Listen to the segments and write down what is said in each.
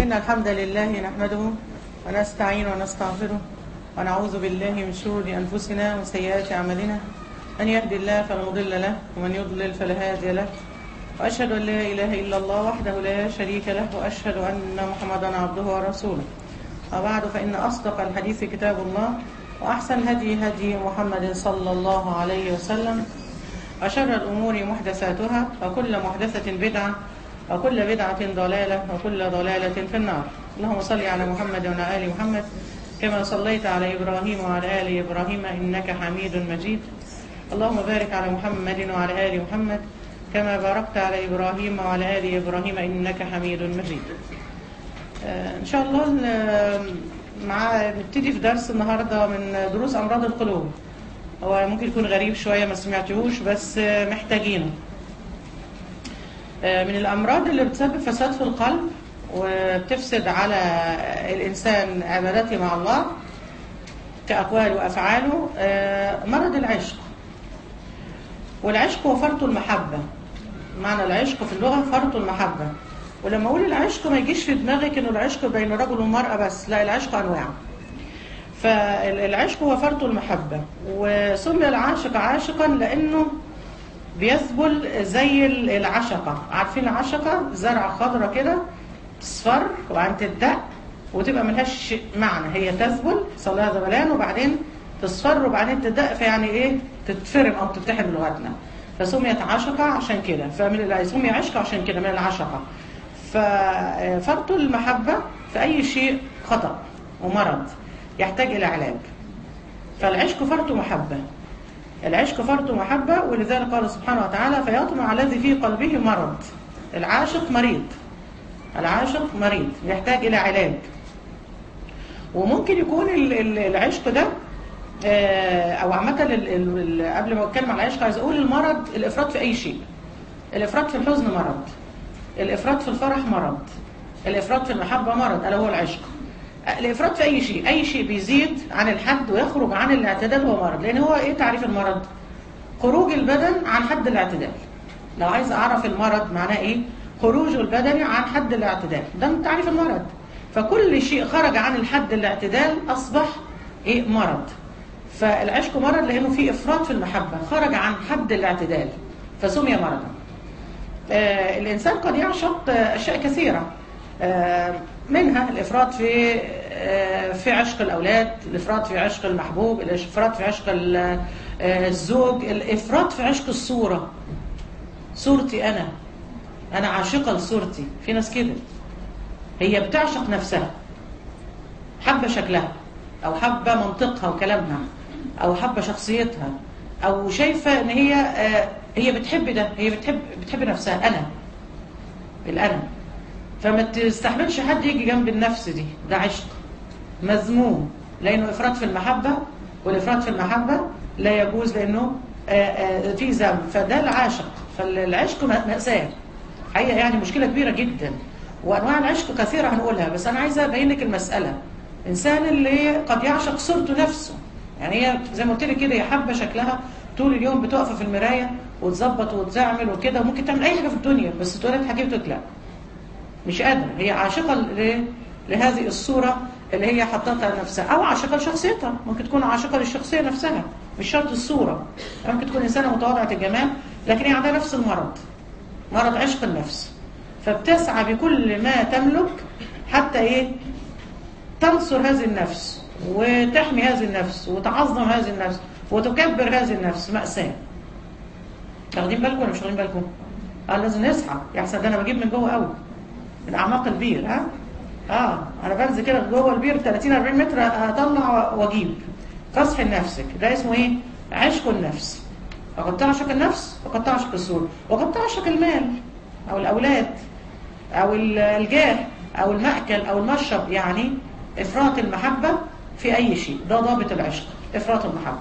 إن الحمد لله نحمده ونستعين ونستغفره ونعوذ بالله من شرور أنفسنا وسيئات أعمالنا من يهد الله فلا مضل له ومن يضلل فلا هادي له وأشهد أن لا إله إلا الله وحده لا شريك له وأشهد أن محمدا عبده ورسوله وبعد فإن أصدق الحديث كتاب الله وأحسن هدي هدي محمد صلى الله عليه وسلم وشر الأمور محدثاتها وكل محدثة بدعة وكل بدعة ضلالة وكل ضلالة في النار اللهم صل على محمد وعلى آل محمد كما صليت على إبراهيم وعلى آل إبراهيم إنك حميد مجيد اللهم بارك على محمد وعلى آل محمد كما باركت على إبراهيم وعلى آل إبراهيم إنك حميد مجيد آه، إن شاء الله ن- مع نبتدي في درس النهاردة من دروس أمراض القلوب هو ممكن يكون غريب شوية ما سمعتهوش بس آه، محتاجينه آه، من الأمراض اللي بتسبب فساد في القلب وبتفسد على الإنسان عبادته مع الله كأقواله وأفعاله آه، مرض العشق والعشق هو فرط المحبة معنى العشق في اللغة فرط المحبة ولما أقول العشق ما يجيش في دماغك إنه العشق بين الرجل والمرأة بس لا العشق أنواع فالعشق هو فرط المحبة وسمي العاشق عاشقا لأنه بيذبل زي العشقة عارفين العشقة زرعة خضرة كده تصفر وبعدين تدق وتبقى ملهاش معنى هي تذبل يحصل لها ذبلان وبعدين تصفر وبعدين تدق فيعني ايه تتفرم او تتحد بلغتنا فسميت عشقة عشان كده فمن ال- سمي عشقة عشان كده من العشقة ففرط المحبة في أي شيء خطأ ومرض يحتاج إلى علاج فالعشق فرط محبة العشق فرط محبة ولذلك قال سبحانه وتعالى فيطمع الذي في قلبه مرض العاشق مريض العاشق مريض يحتاج إلى علاج وممكن يكون ال- ال- العشق ده آه، او عامه ال- ال- ال- قبل ما اتكلم على العشق عايز اقول المرض الافراط في اي شيء الافراط في الحزن مرض الافراط في الفرح مرض الافراط في المحبه مرض الا هو العشق الافراط في اي شيء اي شيء بيزيد عن الحد ويخرج عن الاعتدال هو مرض لان هو ايه تعريف المرض خروج البدن عن حد الاعتدال لو عايز اعرف المرض معناه ايه خروج البدن عن حد الاعتدال ده من تعريف المرض فكل شيء خرج عن الحد الاعتدال اصبح ايه مرض فالعشق مرض لانه فيه افراط في المحبه خرج عن حد الاعتدال فسمي مرضا آه، الإنسان قد يعشق آه، أشياء كثيرة آه، منها الإفراط في آه، في عشق الأولاد الإفراط في عشق المحبوب الإفراط في عشق ال- آه، الزوج الإفراط في عشق الصورة صورتي أنا أنا عاشقة لصورتي في ناس كده هي بتعشق نفسها حابة شكلها أو حابة منطقها وكلامها أو حابة شخصيتها أو شايفة إن هي آه، هي بتحب ده هي بتحب بتحب نفسها أنا الأنا فما تستحملش حد يجي جنب النفس دي ده عشق مذموم لأنه إفراط في المحبة والإفراط في المحبة لا يجوز لأنه آه، آه، في ذنب فده العاشق فالعشق م- مأساة حقيقة يعني مشكلة كبيرة جدا وأنواع العشق كثيرة هنقولها بس أنا عايزة أبين لك المسألة إنسان اللي قد يعشق صورته نفسه يعني هي زي ما قلت لك كده هي حابة شكلها طول اليوم بتقف في المراية وتظبط وتعمل وكده وممكن تعمل أي حاجة في الدنيا بس تقول لك حكيم لا مش قادرة هي عاشقة ل- لهذه الصورة اللي هي حطتها لنفسها أو عاشقة لشخصيتها ممكن تكون عاشقة للشخصية نفسها مش شرط الصورة ممكن تكون إنسانة متواضعة الجمال لكن هي عندها نفس المرض مرض عشق النفس فبتسعى بكل ما تملك حتى إيه تنصر هذه النفس وتحمي هذه النفس وتعظم هذه النفس وتكبر هذه النفس مأساة واخدين بالكم ولا مش واخدين بالكم؟ اه لازم نسعى يا احسن ده انا بجيب من جوه قوي من اعماق البير ها اه انا بنزل كده جوه البير 30 40 متر اطلع واجيب فصح نفسك ده اسمه ايه عشق النفس وقد تعشق النفس وقد تعشق السور وقد تعشق المال او الاولاد او ال- الجاه او المأكل او المشرب يعني افراط المحبة في اي شيء ده ضابط العشق افراط المحبة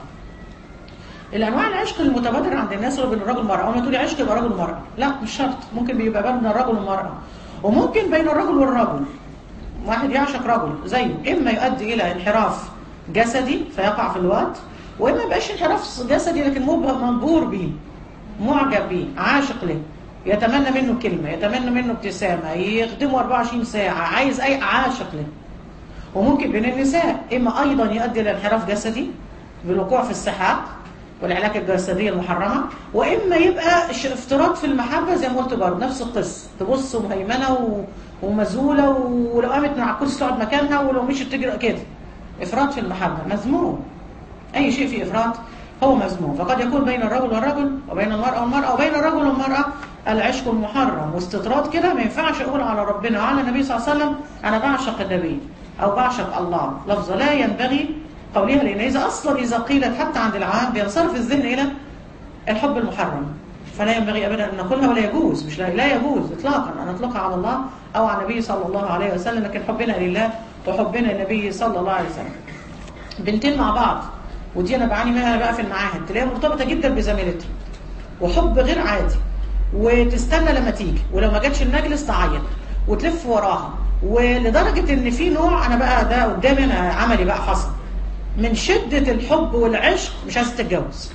الانواع العشق المتبادر عند الناس هو بين الرجل والمراه اول ما تقولي عشق يبقى رجل ومراه لا مش شرط ممكن بيبقى بين الرجل والمراه وممكن بين الرجل والرجل واحد يعشق رجل زيه اما يؤدي الى انحراف جسدي فيقع في الوقت واما يبقاش انحراف جسدي لكن مبهر منبور به معجب به عاشق له يتمنى منه كلمة يتمنى منه ابتسامة يخدمه 24 ساعة عايز أي عاشق له وممكن بين النساء إما أيضا يؤدي إلى انحراف جسدي بالوقوع في السحاق والعلاقة الجسدية المحرمة وإما يبقى ش- افتراض في المحبة زي ما قلت برضه نفس القصة تبص مهيمنة و... ومذهولة ولو قامت من على الكرسي تقعد مكانها ولو مشيت تجري كده إفراط في المحبة مذموم أي شيء فيه إفراط هو مذموم فقد يكون بين الرجل والرجل وبين المرأة والمرأة وبين الرجل والمرأة العشق المحرم واستطراد كده ما ينفعش أقول على ربنا وعلى النبي صلى الله عليه وسلم أنا بعشق النبي أو بعشق الله لفظة لا ينبغي قولها لأن إذا أصلا إذا قيلت حتى عند العام بينصرف الذهن إلى الحب المحرم فلا ينبغي ابدا ان نقولها ولا يجوز مش لا, لا يجوز اطلاقا ان نطلقها على الله او على النبي صلى الله عليه وسلم لكن حبنا لله وحبنا للنبي صلى الله عليه وسلم بنتين مع بعض ودي انا بعاني منها بقى في المعاهد تلاقيها مرتبطه جدا بزميلتها وحب غير عادي وتستنى لما تيجي ولو ما جاتش المجلس تعيط وتلف وراها ولدرجه ان في نوع انا بقى ده قدامي انا عملي بقى حصل من شده الحب والعشق مش عايزه تتجوز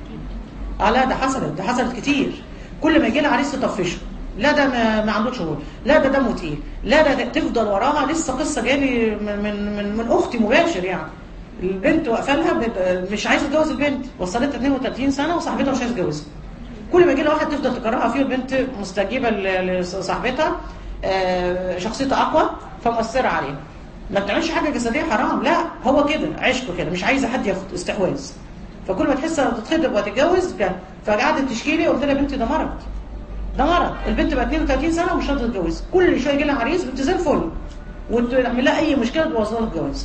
اه لا ده حصلت ده حصلت كتير كل ما يجي لها عريس تطفشه لا ده ما, ما عندوش شغل لا ده دمه تقيل لا ده, ده تفضل وراها لسه قصه جالي من من من, من اختي مباشر يعني البنت واقفه لها بت- مش عايزه تتجوز البنت وصلتها 32 سنه وصاحبتها مش عايزه تتجوزها كل ما يجي لها واحد تفضل تكرهها فيه البنت مستجيبه ل- لصاحبتها آه، شخصيتها اقوى فمؤثره عليها ما بتعملش حاجه جسديه حرام لا هو كده عشق كده مش عايزه حد ياخد استحواذ فكل ما تحس انها تتخطب وتتجوز كان فقعدت تشكي لي قلت لها يا بنتي ده مرض ده مرض البنت بقى 32 سنه ومش راضيه تتجوز كل شويه يجي لها عريس بنت زي الفل وتعمل لها اي مشكله تبوظ لها الجواز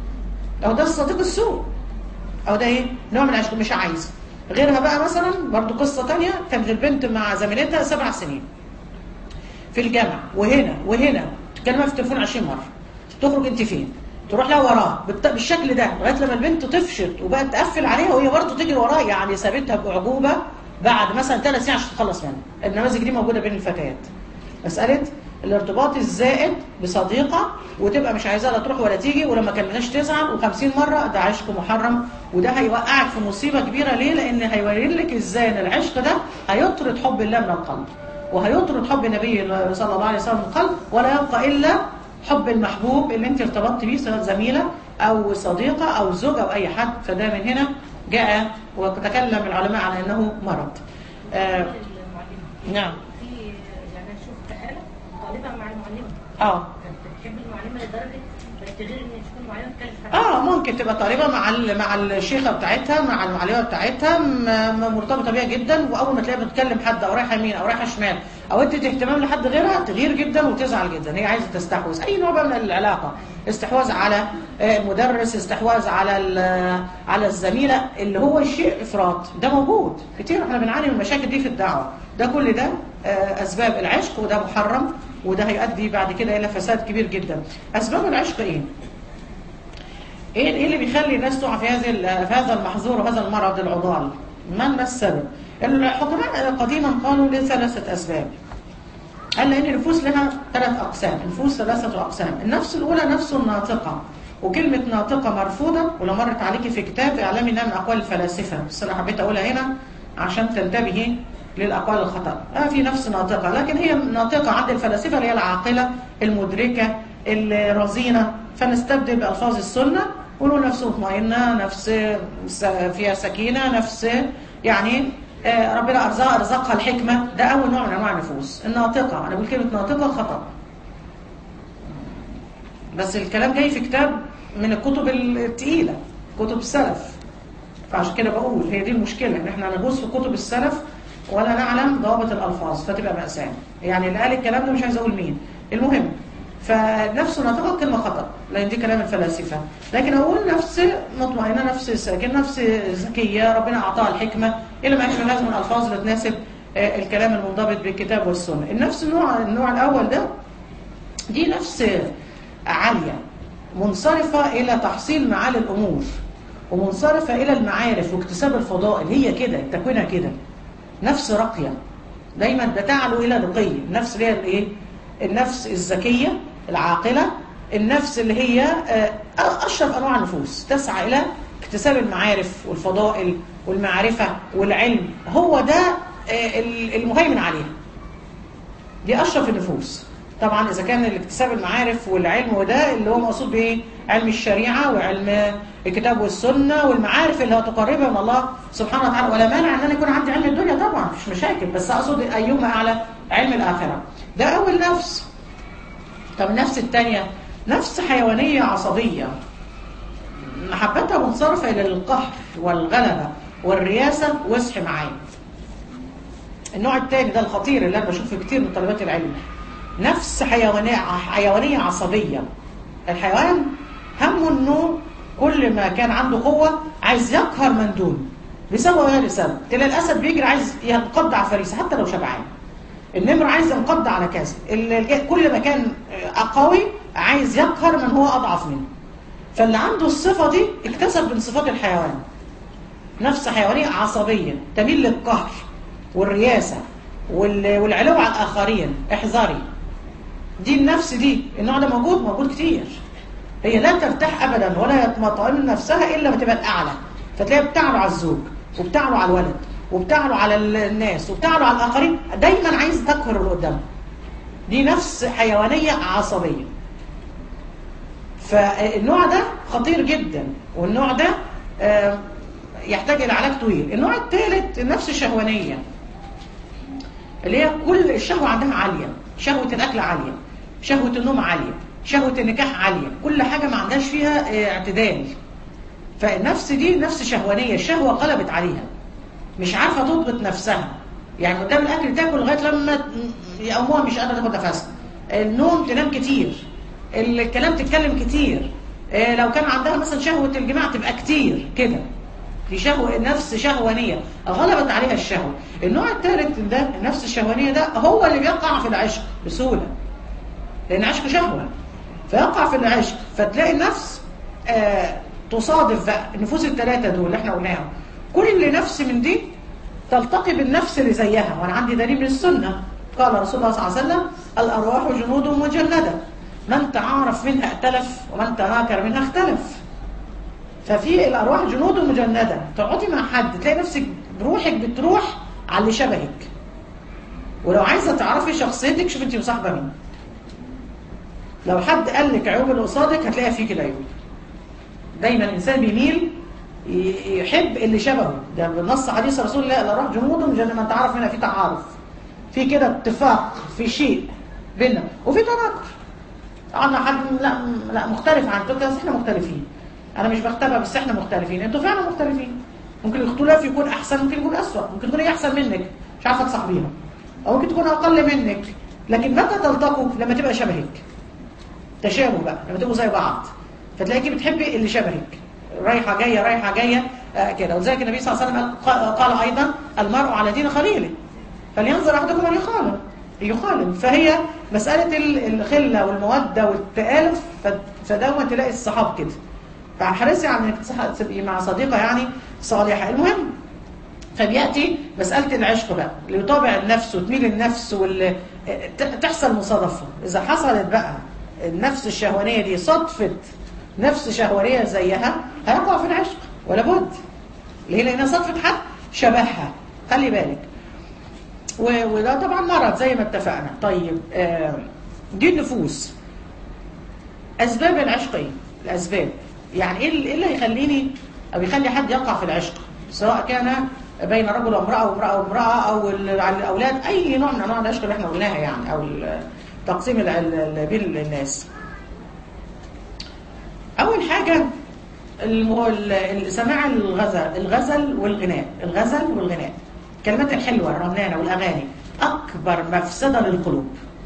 او ده الصديق السوء او ده ايه نوع من العشق مش عايزه غيرها بقى مثلا برضو قصه تانية كانت البنت مع زميلتها سبع سنين في الجامعه وهنا وهنا تكلمها في التليفون 20 مره تخرج انت فين تروح لها وراه بالت- بالشكل ده لغايه لما البنت طفشت وبقت تقفل عليها وهي برضه تجري وراه يعني سابتها باعجوبه بعد مثلا ثلاث سنين عشان تخلص منها النماذج دي موجوده بين الفتيات مساله الارتباط الزائد بصديقه وتبقى مش عايزاها لا تروح ولا تيجي ولما كلمناش تزعل و50 مره ده عشق محرم وده هيوقعك في مصيبه كبيره ليه؟ لان هيوري لك ازاي ان العشق ده هيطرد حب الله من القلب وهيطرد حب النبي صلى الله عليه وسلم من القلب ولا يبقى الا حب المحبوب اللي انت ارتبطت بيه سواء زميله او صديقه او زوج او اي حد فده من هنا جاء وتكلم العلماء على انه مرض. آه المعلمة نعم في يعني أنا شفت حالة طالبة مع المعلمة اه كانت بتحب المعلمة لدرجة بقت تغير إن تكون المعلمة تكلف حد اه ممكن تبقى طالبه مع ال- مع الشيخه بتاعتها مع المعلمه بتاعتها م- م- مرتبطه بيها جدا واول ما تلاقيها بتكلم حد او رايحه يمين او رايحه شمال او ادت اهتمام لحد غيرها تغير جدا وتزعل جدا هي عايزه تستحوذ اي نوع بقى من العلاقه استحواذ على آه، مدرس استحواذ على ال- على الزميله اللي هو الشيء افراط ده موجود كتير احنا بنعاني من المشاكل دي في الدعوه ده كل ده آه، اسباب العشق وده محرم وده هيؤدي بعد كده الى فساد كبير جدا اسباب العشق ايه ايه ايه اللي بيخلي الناس تقع في هذه ال- في هذا المحظور وهذا المرض العضال؟ ما ما السبب؟ الحكماء قديما قالوا لثلاثة أسباب. قال لأن النفوس لها ثلاث أقسام، النفوس ثلاثة أقسام، النفس الأولى نفس ناطقة، وكلمة ناطقة مرفوضة ولو مرت عليكي في كتاب اعلمي إنها من أقوال الفلاسفة، بس أنا حبيت أقولها هنا عشان تنتبهي للأقوال الخطأ. آه في نفس ناطقة، لكن هي ناطقة عند الفلاسفة اللي هي العاقلة المدركة الرزينة، فنستبدل بألفاظ السنة ونقول نفس مطمئنة، نفس س- فيها سكينة، نفس يعني آه، ربنا أرزق أرزقها الحكمة ده أول نوع من أنواع النفوس الناطقة أنا بقول كلمة ناطقة خطأ بس الكلام جاي في كتاب من الكتب التقيلة كتب السلف فعشان كده بقول هي دي المشكلة إن إحنا نغوص في كتب السلف ولا نعلم ضوابط الألفاظ فتبقى مأساة يعني اللي قال الكلام ده مش عايز أقول مين المهم فنفس ناطقة كلمة خطأ لأن دي كلام الفلاسفة لكن أقول نفس مطمئنة نفس ساكن نفس ذكية ربنا أعطاها الحكمة إلى ما يحمل لازم الألفاظ اللي تناسب آه، الكلام المنضبط بالكتاب والسنة النفس النوع النوع الأول ده دي نفس عالية منصرفة إلى تحصيل معالي الأمور ومنصرفة إلى المعارف واكتساب الفضائل هي كده تكوينها كده نفس راقية دايما بتعلو إلى رقي النفس اللي هي الإيه؟ النفس الذكية العاقلة النفس اللي هي آه، أشرف أنواع النفوس تسعى إلى اكتساب المعارف والفضائل والمعرفة والعلم هو ده آه، المهيمن عليها دي اشرف النفوس طبعا اذا كان الاكتساب المعارف والعلم وده اللي هو مقصود بايه علم الشريعه وعلم الكتاب والسنه والمعارف اللي هتقربها من الله سبحانه وتعالى ولا مانع ان انا يكون عندي علم الدنيا طبعا مش مشاكل بس اقصد ايهما اعلى علم الاخره ده اول نفس طب النفس الثانيه نفس حيوانيه عصبيه محبتها منصرفه الى القهر والغلبه والرياسه واصحي معايا النوع الثاني ده الخطير اللي انا بشوفه كتير من طالبات العلم نفس حيوانية حيوانية عصبية الحيوان همه انه كل ما كان عنده قوة عايز يقهر من دونه بسبب غير سبب تلاقي الاسد بيجري عايز ينقض على فريسه حتى لو شبعان النمر عايز ينقض على كذا ال- كل ما كان قوي عايز يقهر من هو اضعف منه فاللي عنده الصفة دي اكتسب من صفات الحيوان نفس حيوانية عصبية تميل للقهر والرياسة وال- والعلو على الآخرين احذري دي النفس دي النوع ده موجود موجود كتير هي لا ترتاح أبدا ولا تطمئن نفسها إلا ما تبقى الأعلى فتلاقيها بتعلو على الزوج وبتعلو على الولد وبتعلو على ال- الناس وبتعلو على الآخرين دايما عايز تقهر اللي قدامها دي نفس حيوانية عصبية فالنوع ده خطير جدا والنوع ده آه، يحتاج الى علاج طويل النوع الثالث النفس الشهوانيه اللي هي كل الشهوه عندها عاليه شهوه الاكل عاليه شهوه النوم عاليه شهوه النكاح عاليه كل حاجه ما عندهاش فيها آه، اعتدال فالنفس دي نفس شهوانيه الشهوه غلبت عليها مش عارفه تضبط نفسها يعني قدام الاكل تاكل لغايه لما يقوموها مش قادره تاخد نفسها النوم تنام كتير الكلام تتكلم كتير آه، لو كان عندها مثلا شهوه الجماع تبقى كتير كده دي شهوة نفس شهوانية غلبت عليها الشهوة النوع الثالث ده النفس الشهوانية ده هو اللي بيقع في العشق بسهولة لأن عشق شهوة فيقع في العشق فتلاقي النفس آه تصادف بقى النفوس الثلاثة دول اللي احنا قلناهم كل نفس من دي تلتقي بالنفس اللي زيها وانا عندي دليل من السنة قال رسول الله صلى الله عليه وسلم الأرواح جنود مجندة من تعارف منها ائتلف ومن تناكر منها اختلف ففي الارواح جنود مجنده تقعدي مع حد تلاقي نفسك بروحك بتروح على اللي شبهك ولو عايزه تعرفي شخصيتك شوفي انت مصاحبه مين لو حد قال لك عيوب اللي قصادك هتلاقي فيك العيوب دايما الانسان بيميل ي- يحب اللي شبهه ده بالنص حديث رسول الله الارواح جنود مجنده من تعرف منها في تعارف في كده اتفاق في شيء بيننا وفي تناكر انا حد لا لا مختلف عن كده بس احنا مختلفين انا مش بختبها بس احنا مختلفين انتوا فعلا مختلفين ممكن الاختلاف يكون احسن ممكن يكون اسوأ ممكن تكون هي احسن منك مش عارفه تصاحبيها او ممكن تكون اقل منك لكن متى تلتقوا لما تبقى شبهك تشابه بقى لما تبقوا زي بعض فتلاقيكي بتحبي اللي شبهك رايحه جايه رايحه جايه آه كده ولذلك النبي صلى الله عليه وسلم قال, قال ايضا المرء على دين خليله فلينظر احدكم من يخالف يخالف فهي مساله ال- الخله والموده والتالف ف- فدايما تلاقي الصحاب كده فحرصي على انك تصح- تبقي مع صديقه يعني صالحه المهم فبياتي مساله العشق بقى اللي يطابع النفس وتميل النفس وال ت- تحصل مصادفه اذا حصلت بقى النفس الشهوانيه دي صدفت نفس شهوانيه زيها هيقع في العشق ولا بد ليه لانها صدفت حد شبهها خلي بالك و- وده طبعا مرض زي ما اتفقنا طيب آه، دي النفوس اسباب العشق ايه الاسباب يعني ايه اللي إيه اللي هيخليني او يخلي حد يقع في العشق سواء كان بين رجل وامراه وامراه وامراه او ال- على الاولاد اي نوع من انواع العشق اللي احنا قلناها يعني او ال- تقسيم ال- ال- بين الناس اول حاجه المو- ال- ال- سماع الغزل الغزل والغناء الغزل والغناء الكلمات الحلوه الرنانه والاغاني اكبر مفسده للقلوب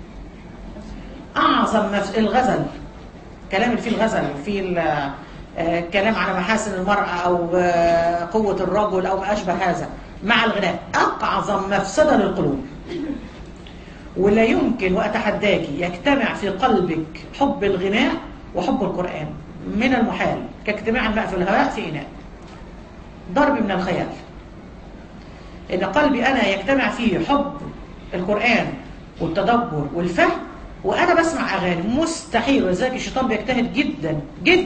اعظم مف... الغزل كلام اللي فيه الغزل وفيه ال- آه، كلام على محاسن المرأة أو آه، قوة الرجل أو ما أشبه هذا مع الغناء أعظم مفسدة للقلوب ولا يمكن وأتحداك يجتمع في قلبك حب الغناء وحب القرآن من المحال كاجتماع الماء في الهواء في إناء ضرب من الخيال إن قلبي أنا يجتمع فيه حب القرآن والتدبر والفهم وأنا بسمع أغاني مستحيل ولذلك الشيطان بيجتهد جدا جدا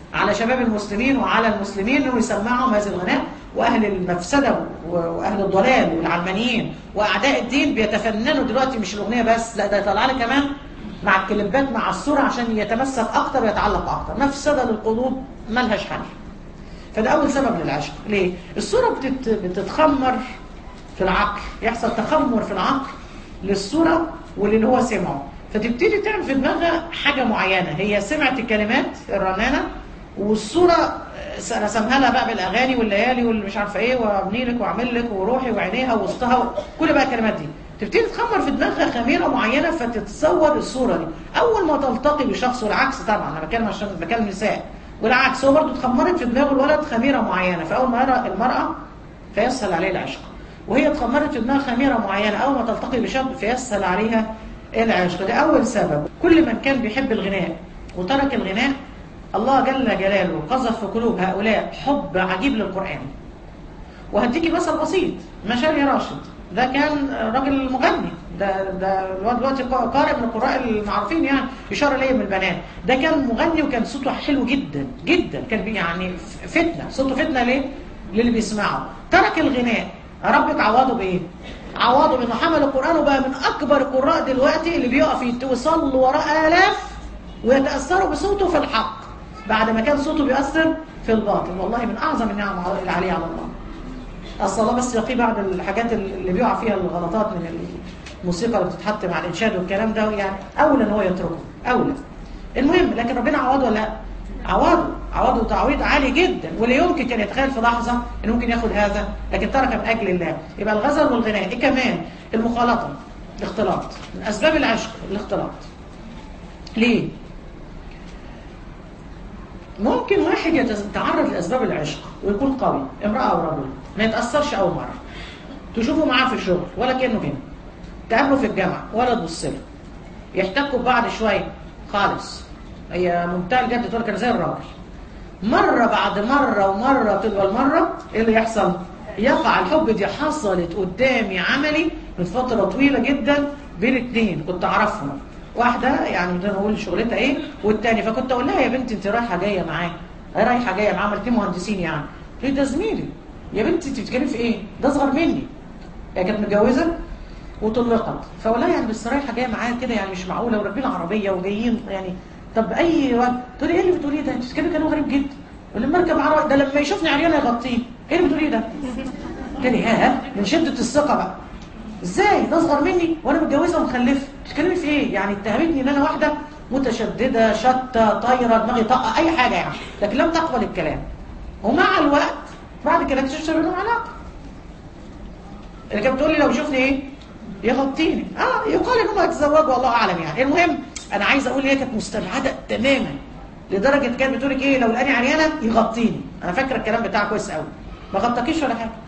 على شباب المسلمين وعلى المسلمين انه يسمعهم هذه الغناء واهل المفسده واهل الضلال والعلمانيين واعداء الدين بيتفننوا دلوقتي مش الاغنيه بس لا ده يطلع لك كمان مع الكليبات مع الصوره عشان يتمثل اكتر ويتعلق اكتر مفسده للقلوب ملهاش حل فده اول سبب للعشق ليه الصوره بتت... بتتخمر في العقل يحصل تخمر في العقل للصوره واللي هو سمعه فتبتدي تعمل في دماغها حاجه معينه هي سمعت الكلمات الرنانه والصوره رسمها لها بقى بالاغاني والليالي والمش عارفه ايه وابني لك واعمل لك وروحي وعينيها ووسطها كل بقى الكلمات دي تبتدي تخمر في دماغها خميره معينه فتتصور الصوره دي اول ما تلتقي بشخص والعكس طبعا انا بتكلم عشان بكلم نساء والعكس هو برضه اتخمرت في دماغ الولد خميره معينه فاول ما يرى المراه فيسهل عليه العشق وهي اتخمرت في دماغها خميره معينه اول ما تلتقي بشاب فيسهل عليها العشق ده اول سبب كل من كان بيحب الغناء وترك الغناء الله جل جلاله قذف في قلوب هؤلاء حب عجيب للقرآن وهديكي مثل بسيط مشاري راشد ده كان راجل مغني ده ده الواد دلوقتي قارئ من القراء المعروفين يعني اشاره ليا من البنات ده كان مغني وكان صوته حلو جدا جدا كان يعني فتنه صوته فتنه ليه؟ للي بيسمعه ترك الغناء ربك عوضه بايه؟ عوضه بانه حمل القران وبقى من اكبر القراء دلوقتي اللي بيقف يصلوا وراء الاف ويتاثروا بصوته في الحق بعد ما كان صوته بيأثر في الباطل والله من أعظم النعم اللي عليه على الله أصل الله بس يقي بعض الحاجات اللي بيقع فيها الغلطات من الموسيقى اللي بتتحط مع الإنشاد والكلام ده يعني أولى إن هو يتركه أولى المهم لكن ربنا عوضه ولا لا عوضه عوضه تعويض عالي جدا ولا يمكن كان يتخيل في لحظة إنه ممكن ياخد هذا لكن ترك من أجل الله يبقى الغزل والغناء إيه كمان المخالطة الاختلاط من أسباب العشق الاختلاط ليه؟ ممكن واحد يتعرض لأسباب العشق ويكون قوي امرأة أو رجل ما يتأثرش أول مرة تشوفه معاه في الشغل ولا كأنه هنا تقابله في الجامعة ولا تبص له يحتكوا ببعض شوية خالص هي منتهى الجد تقول كده زي الراجل مرة بعد مرة ومرة تلو المرة ايه اللي يحصل؟ يقع الحب دي حصلت قدامي عملي من فترة طويلة جدا بين اتنين كنت أعرفهم واحدة يعني بدنا نقول شغلتها ايه والتاني فكنت اقول لها يا بنتي انت رايحة جاية معاه رايحة جاية معاه عملتين مهندسين يعني ليه ده زميلي يا بنتي انت بتتكلمي في ايه ده اصغر مني هي كانت متجوزة وطلقت فاقول لها يعني بس رايحة جاية معاه كده يعني مش معقولة وراكبين عربية وجايين يعني طب اي وقت تقولي ايه اللي بتقوليه ده انت بتتكلمي كلام غريب جدا ولما اركب عربية ده لما يشوفني عريانة يغطيه ايه اللي بتقوليه ده قلت لي ها من شدة الثقة بقى ازاي ده اصغر مني وانا متجوزه ومخلفه بتتكلمي في ايه يعني اتهمتني ان انا واحده متشدده شتى طايره دماغي طاقه اي حاجه يعني لكن لم تقبل الكلام ومع الوقت بعد كده اكتشفت بينهم علاقه اللي كانت بتقول لي لو شوفني ايه يغطيني اه يقال ان هم يتزوجوا والله اعلم يعني المهم انا عايز اقول هي كانت مستبعده تماما لدرجه كانت بتقول لك ايه لو لقاني عريانه يغطيني انا فاكره الكلام بتاعها كويس قوي ما غطاكيش ولا حاجه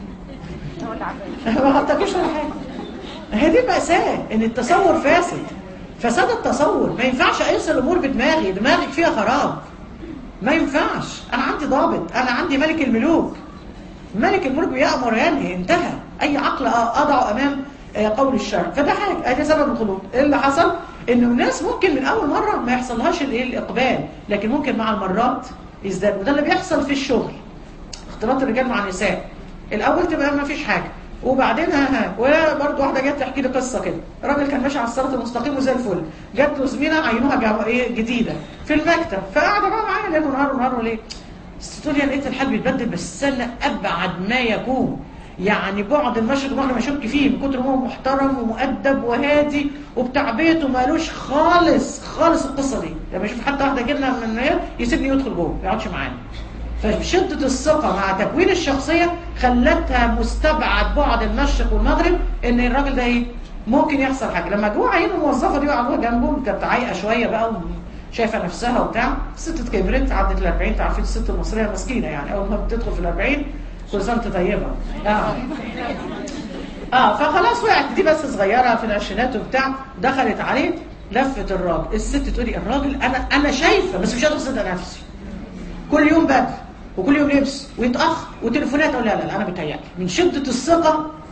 ما غطاكيش ولا حاجه هي دي مأساة ان التصور فاسد فساد التصور ما ينفعش اقيس الامور بدماغي دماغك فيها خراب ما ينفعش انا عندي ضابط انا عندي ملك الملوك ملك الملوك بيأمر ينهي انتهى اي عقل اضعه امام قول الشرع فده حاجه ادي سبب الخلود اللي حصل انه الناس ممكن من اول مره ما يحصلهاش الايه الاقبال لكن ممكن مع المرات يزداد وده اللي بيحصل في الشغل اختلاط الرجال مع النساء الاول تبقى ما فيش حاجه وبعدين ها ها ولا برضه واحده جت تحكي لي قصه كده راجل كان ماشي على الصراط المستقيم وزي الفل جت له زميله عينوها ايه جديده في المكتب فقاعده بقى معايا ليل ونهار ونهار وليه تقول لي لقيت الحال بيتبدل بس انا ابعد ما يكون يعني بعد المشرق المغرب ما اشك فيه من كتر ما هو محترم ومؤدب وهادي وبتاع بيته مالوش خالص خالص القصه دي لما يشوف حتى واحده جبنا من النهايه يسيبني يدخل جوه ما يقعدش معانا فشدة الثقة مع تكوين الشخصية خلتها مستبعد بعد المشرق والمغرب ان الراجل ده ايه ممكن يحصل حاجة لما جوه عين الموظفة دي وقعدوها جنبه كانت عايقة شوية بقى شايفة نفسها وبتاع الست كبرت عدت ال 40 عارفين الست المصرية مسكينة يعني اول ما بتدخل في ال 40 كل سنة طيبة اه اه فخلاص وقعت دي بس صغيرة في العشرينات وبتاع دخلت عليه لفت الراجل الست تقولي الراجل انا انا شايفة بس مش قادرة اصدق نفسي كل يوم بدري وكل يوم لبس ويتأخر وتليفونات اقول لا لا لا انا بتهيألي من شدة الثقة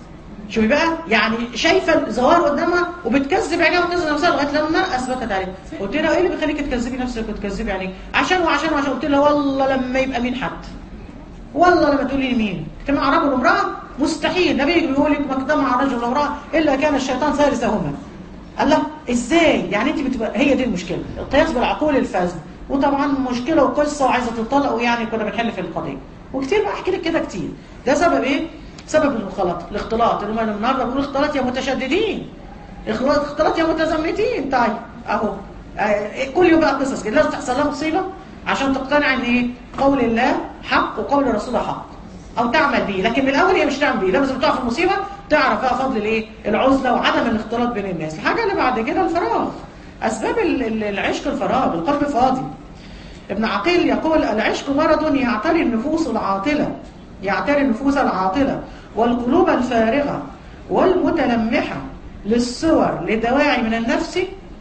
شوفي بقى يعني شايفه الظواهر قدامها وبتكذب عينيها وتكذب نفسها لغايه لما اثبتت عليه قلت لها ايه اللي بيخليك تكذبي نفسك وتكذبي عينيك عشان وعشان وعشان قلت لها والله لما يبقى مين حد والله لما تقولي لي مين اجتماع رجل وامراه مستحيل نبي بيقول لك ما اجتمع رجل وامراه الا كان الشيطان ثالثهما الله ازاي يعني انت بتبقى هي دي المشكله القياس بالعقول الفاسده وطبعا مشكله وقصه وعايزه تطلق ويعني كنا بنحل في القضيه وكتير بقى احكي لك كده كتير ده سبب ايه سبب المخالطه الاختلاط اللي هم النهارده بنقول اختلاط يا متشددين اختلاط اختلاط يا متزمتين طيب اهو آه، كل يوم بقى قصص كده لازم تحصل لها مصيبه عشان تقتنع ان ايه قول الله حق وقول الرسول حق او تعمل بيه لكن من الاول هي مش تعمل بيه لازم تقع في المصيبه تعرف بقى فضل الايه العزله وعدم الاختلاط بين الناس الحاجه اللي بعد كده الفراغ اسباب ال- ال- العشق الفراغ القلب فاضي ابن عقيل يقول العشق مرض يعتري النفوس العاطله يعتري النفوس العاطله والقلوب الفارغه والمتلمحه للصور لدواعي من النفس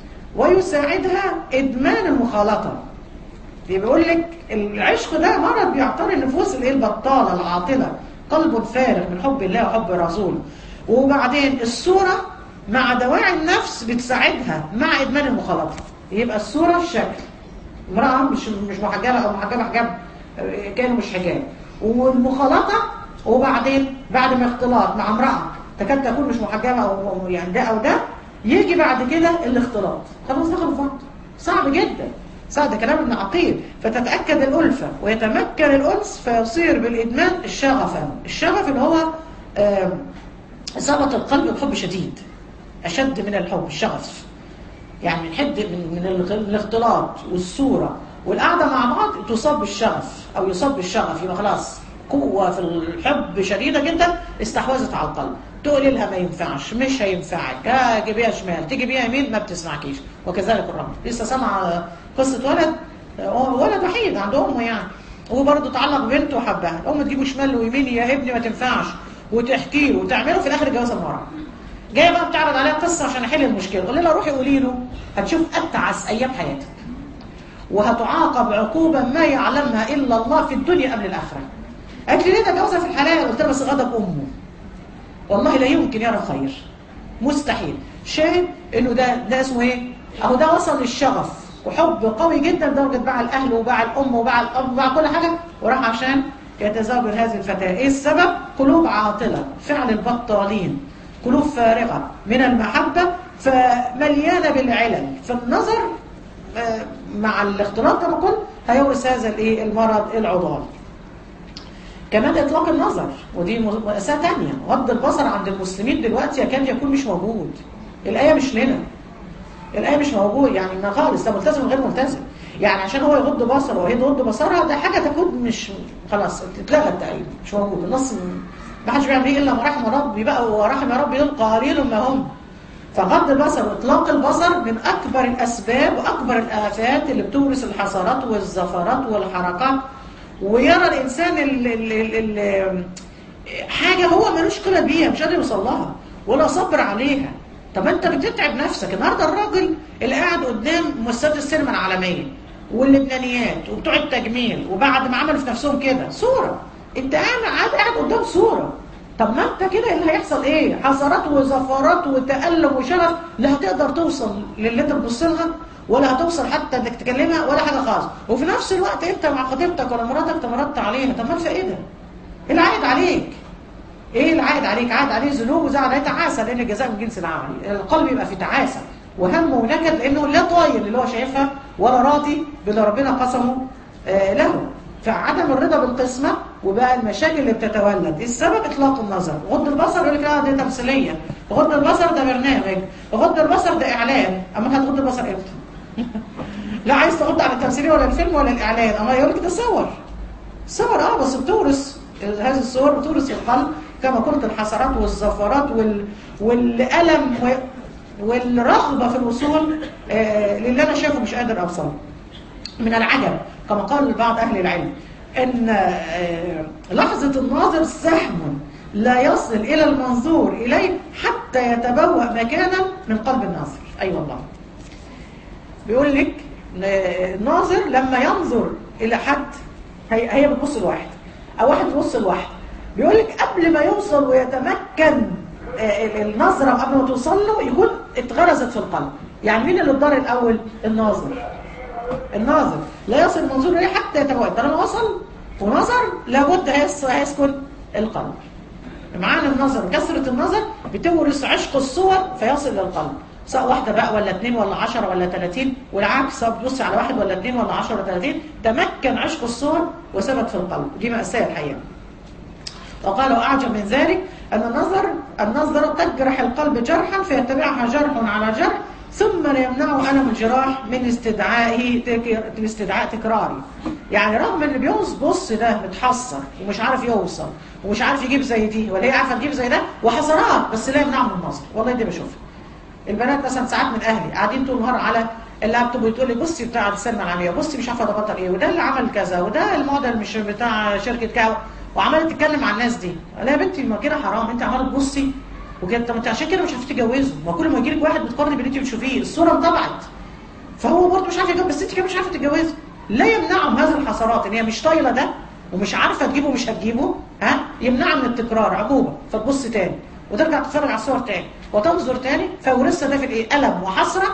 ويساعدها ادمان المخالطه بيقول لك العشق ده مرض بيعتري النفوس الايه البطاله العاطله قلب فارغ من حب الله وحب الرسول وبعدين الصوره مع دواعي النفس بتساعدها مع ادمان المخالطه يبقى الصوره الشكل امراه مش مش محجبه او محجبه حجاب آه، كانوا مش حجاب والمخالطه وبعدين بعد ما اختلاط مع امراه تكاد تكون مش محجبه او أو يعني ده او ده يجي بعد كده الاختلاط خلاص دخلوا في بعض صعب جدا صعب ده كلام ابن عقيل فتتاكد الالفه ويتمكن الانس فيصير بالادمان الشغفا الشغف اللي هو آم، اصابه القلب بحب شديد اشد من الحب الشغف يعني من حد من من الغ- من الاختلاط والصوره والقعده مع بعض تصاب بالشغف او يصاب بالشغف يبقى خلاص قوه في الحب شديده جدا استحوذت على القلب تقولي لها ما ينفعش مش هينفعك آه، جيبيها شمال تيجي بيها يمين ما بتسمعكيش وكذلك الرجل لسه سامعه قصه ولد آه، ولد وحيد عند امه يعني هو برضه تعلق ببنته وحبها الام تجيبه شمال ويمين يا ابني ما تنفعش وتحكي له وتعمله في الاخر الجوازه من ورا جايه بقى بتعرض عليها قصه عشان احل المشكله قول لها روحي قولي له هتشوف اتعس ايام حياتك وهتعاقب عقوبه ما يعلمها الا الله في الدنيا قبل الاخره قالت لي ليه ده جوازها في الحلال قلت لها بس غضب امه والله لا يمكن يرى خير مستحيل شاهد انه ده ده اسمه ايه اهو ده وصل للشغف وحب قوي جدا لدرجه باع الاهل وباع الام وباع الاب وباع كل حاجه وراح عشان يتزوج هذه الفتاه ايه السبب قلوب عاطله فعل البطالين قلوب فارغه من المحبه فمليانه بالعلل فالنظر آه، مع الاختلاط كما قلت هيورث هذا الايه المرض العضال كمان اطلاق النظر ودي مأساة تانية غض البصر عند المسلمين دلوقتي يكاد يكون مش موجود الآية مش لنا الآية مش موجود يعني ما خالص ده ملتزم غير ملتزم يعني عشان هو يغض بصره وهي تغض بصرها ده حاجة تكون مش خلاص اتلغت تقريبا مش موجود النص ما حدش بيعمل ايه الا ما رحم ربي بقى ورحم ربي دول قليل ما هم فغض البصر واطلاق البصر من اكبر الاسباب واكبر الافات اللي بتورث الحسرات والزفرات والحركات ويرى الانسان ال ال ال ال حاجه هو ملوش قيمه بيها مش قادر يوصل لها ولا صبر عليها طب انت بتتعب نفسك النهارده الراجل اللي قاعد قدام مؤسسات السينما العالميه واللبنانيات وبتوع التجميل وبعد ما عملوا في نفسهم كده صوره انت قاعد قاعد قاعد قدام صوره طب ما انت كده اللي هيحصل ايه حسرات وزفرات وتألم وشغف لا هتقدر توصل للي انت بتبص لها ولا هتوصل حتى انك تكلمها ولا حاجه خالص وفي نفس الوقت انت مع خطيبتك ولا مراتك تمردت عليها طب ما الفائده ايه اللي عايد عليك ايه اللي عايد عليك عايد عليه ذنوب وزعل عليه تعاسه لان الجزاء من جنس العمل القلب يبقى في تعاسه وهم ونكد لانه لا طايل اللي هو شايفها ولا راضي باللي ربنا قسمه آه له فعدم الرضا بالقسمه وبقى المشاكل اللي بتتولد السبب اطلاق النظر غض البصر يقول لك لا دي تمثيليه غض البصر ده برنامج غض البصر ده اعلان اما هتغض البصر امتى لا عايز تغض عن التمثيليه ولا الفيلم ولا الاعلان اما يقول لك ده صور صور اه بس بتورث هذه الصور بتورث في القلب كما قلت الحسرات والزفرات وال... والالم و... والرغبه في الوصول آه للي انا شايفه مش قادر اوصل من العجب كما قال بعض اهل العلم ان آه لحظه الناظر سهم لا يصل الى المنظور اليه حتى يتبوأ مكانا من قلب الناظر اي أيوة والله بيقول لك الناظر لما ينظر الى حد هي هي بتبص لواحد او واحد بيبص لواحد بيقول لك قبل ما يوصل ويتمكن آه، النظره قبل ما توصل له يكون اتغرزت في القلب يعني مين اللي اتضر الاول الناظر الناظر لا يصل المنظور اليه حتى يتبوأ طالما وصل ونظر لابد هيس- هيسكن القلب معنى النظر كثرة النظر بتورث عشق الصور فيصل للقلب سواء واحدة بقى ولا اتنين ولا عشرة ولا تلاتين والعكس سواء بتبصي على واحد ولا اتنين ولا عشرة ولا تلاتين تمكن عشق الصور وثبت في القلب دي مأساة الحقيقة وقال وأعجب من ذلك أن النظر النظر تجرح القلب جرحا فيتبعها جرح على جرح ثم لا يمنعه ألم الجراح من استدعائه تك... من استدعاء تكراري يعني رغم ان بيوص بص ده متحسر ومش عارف يوصل ومش عارف يجيب زي دي ولا هي عارفه تجيب زي ده وحسرات بس لا يمنعه من النظر والله دي بشوفها البنات مثلا ساعات من اهلي قاعدين طول النهار على اللابتوب وتقول لي بصي بتاع السلمى العاميه بصي مش عارفه ده بطل ايه وده اللي عمل كذا وده الموديل مش بتاع شركه كاو وعماله تتكلم عن الناس دي لا يا بنتي ما كده حرام انت عماله تبصي وكده طب انت عشان كده مش عارفه تتجوزه ما كل ما يجي لك واحد بتقارني باللي انت بتشوفيه الصوره انطبعت فهو برضه مش عارف يتجوز بس انت كمان مش عارفه تتجوزه لا يمنعهم هذه الحسرات ان هي مش طايله ده ومش عارفه تجيبه مش هتجيبه ها يمنعها من التكرار عقوبه فتبص تاني وترجع تتفرج على الصور تاني وتنظر تاني فورثها ده في الايه الم وحسره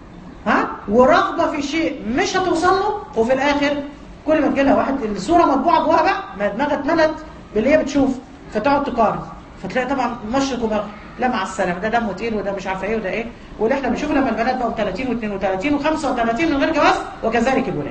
ها ورغبه في شيء مش هتوصل له وفي الاخر كل ما تجيلها واحد الصوره مطبوعه جواها بقى ما دماغها اتملت باللي هي بتشوف فتقعد تقارن فتلاقي طبعا مشرق ومغرب لا مع السلامه ده دمه تقيل وده مش عارفه ايه وده ايه واللي احنا بنشوفه لما البنات بقوا 30 و32 و35 من غير جواز وكذلك الولاد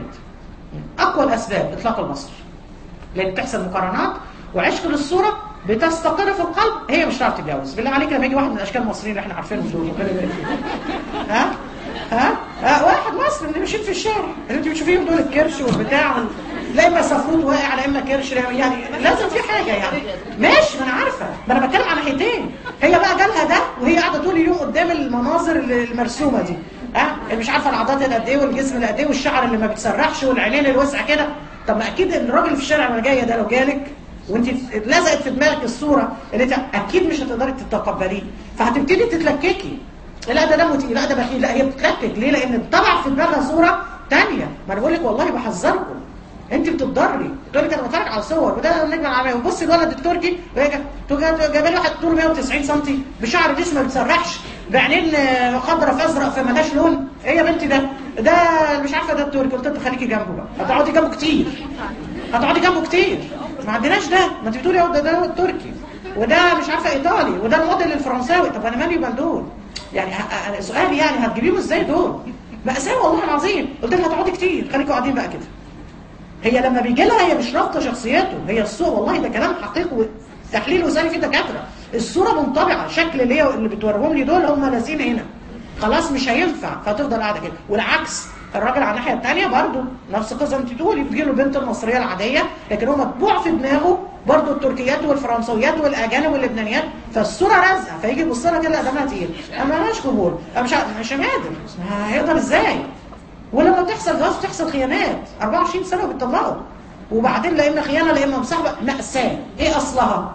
اقوى الاسباب اطلاق البصر لان بتحصل مقارنات وعشق للصوره بتستقر في القلب هي مش هتعرف تتجوز بالله عليك لما يجي واحد من الاشكال المصريين اللي احنا عارفينهم دول ربنا يبارك فيهم. ها ها ها واحد مصري اللي ماشيين في الشارع اللي انت بتشوفيهم دول الكرش والبتاع وال- لا اما سفروت واقع لا اما كرش لا يعني لازم في حاجه يعني ماشي ما انا عارفه ما انا بتكلم على ناحيتين هي بقى جالها ده وهي قاعده طول اليوم قدام المناظر المرسومه دي ها مش عارفه العضلات اللي قد ايه والجسم اللي قد ايه والشعر اللي ما بيتسرحش والعينين الواسعه كده طب ما اكيد الراجل في الشارع اللي جايه ده لو جالك وانت لزقت في دماغك الصوره اللي انت اكيد مش هتقدري تتقبليه فهتبتدي تتلككي لا ده دمه تقيل لا ده بخيل لا هي بتتلكك ليه لان طبع في دماغها صوره ثانيه ما انا بقول لك والله بحذركم انت بتتضري تقول لك انا بتفرج على الصور وده النجم العالمي وبصي الولد التركي وهي جا- تقول جا- جايبه لي واحد طوله 190 سم بشعر جسم ما بيتسرحش بعينين آه، خضرا في ازرق في ملهاش لون ايه يا بنتي ده ده مش عارفه ده التركي قلت لها خليكي جنبه بقى هتقعدي جنبه كتير هتقعدي جنبه كتير ما عندناش ده ما انت بتقولي اهو ده ده التركي وده مش عارفه ايطالي وده الموديل الفرنساوي طب انا مالي ومال دول يعني ه- أنا سؤالي يعني هتجيبيهم ازاي دول مأساة والله العظيم قلت لها هتقعدي كتير خليكوا قاعدين بقى كده هي لما بيجي لها هي مش رابطه شخصيته هي الصوره والله ده كلام حقيقي تحليل وثاني فيه دكاتره الصوره منطبعه شكل اللي هي اللي بتوريهم لي دول هم لازين هنا خلاص مش هينفع فتفضل قاعده كده والعكس الراجل على الناحيه الثانيه برضه نفس القصه انت تقولي بتجي له البنت المصريه العاديه لكن هو مطبوع في دماغه برضه التركيات والفرنسويات والاجانب واللبنانيات فالصوره رازقه فيجي يبص لها كده لا دمها تقيل اما مالهاش قبول أنا مش ع- مش قادر هيقدر ازاي ولما بتحصل جواز بتحصل خيانات 24 سنه وبيطلقوا وبعدين لا اما خيانه لا اما مصاحبه ماساه ايه اصلها؟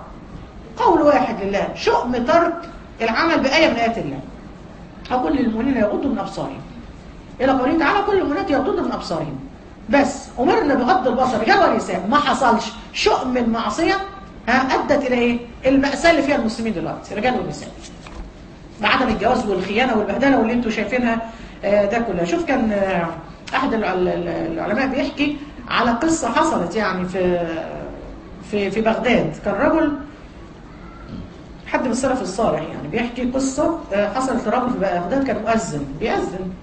قول واحد لله شؤم ترك العمل بايه من ايات الله اقول للمؤمنين يغضوا من ابصارهم الى قوله تعالى كل المؤمنات يغضضن من ابصارهم بس امرنا بغض البصر رجال ونساء ما حصلش شؤم المعصيه ها ادت الى ايه؟ الماساه اللي فيها المسلمين دلوقتي رجال ونساء بعدم الجواز والخيانه والبهدله واللي انتم شايفينها آه، ده كله شوف كان آه، احد الع- ال- ال- العلماء بيحكي على قصه حصلت يعني في في في بغداد كان رجل حد من السلف الصالح يعني بيحكي قصه آه، حصلت لرجل في بغداد كان مؤذن بيأذن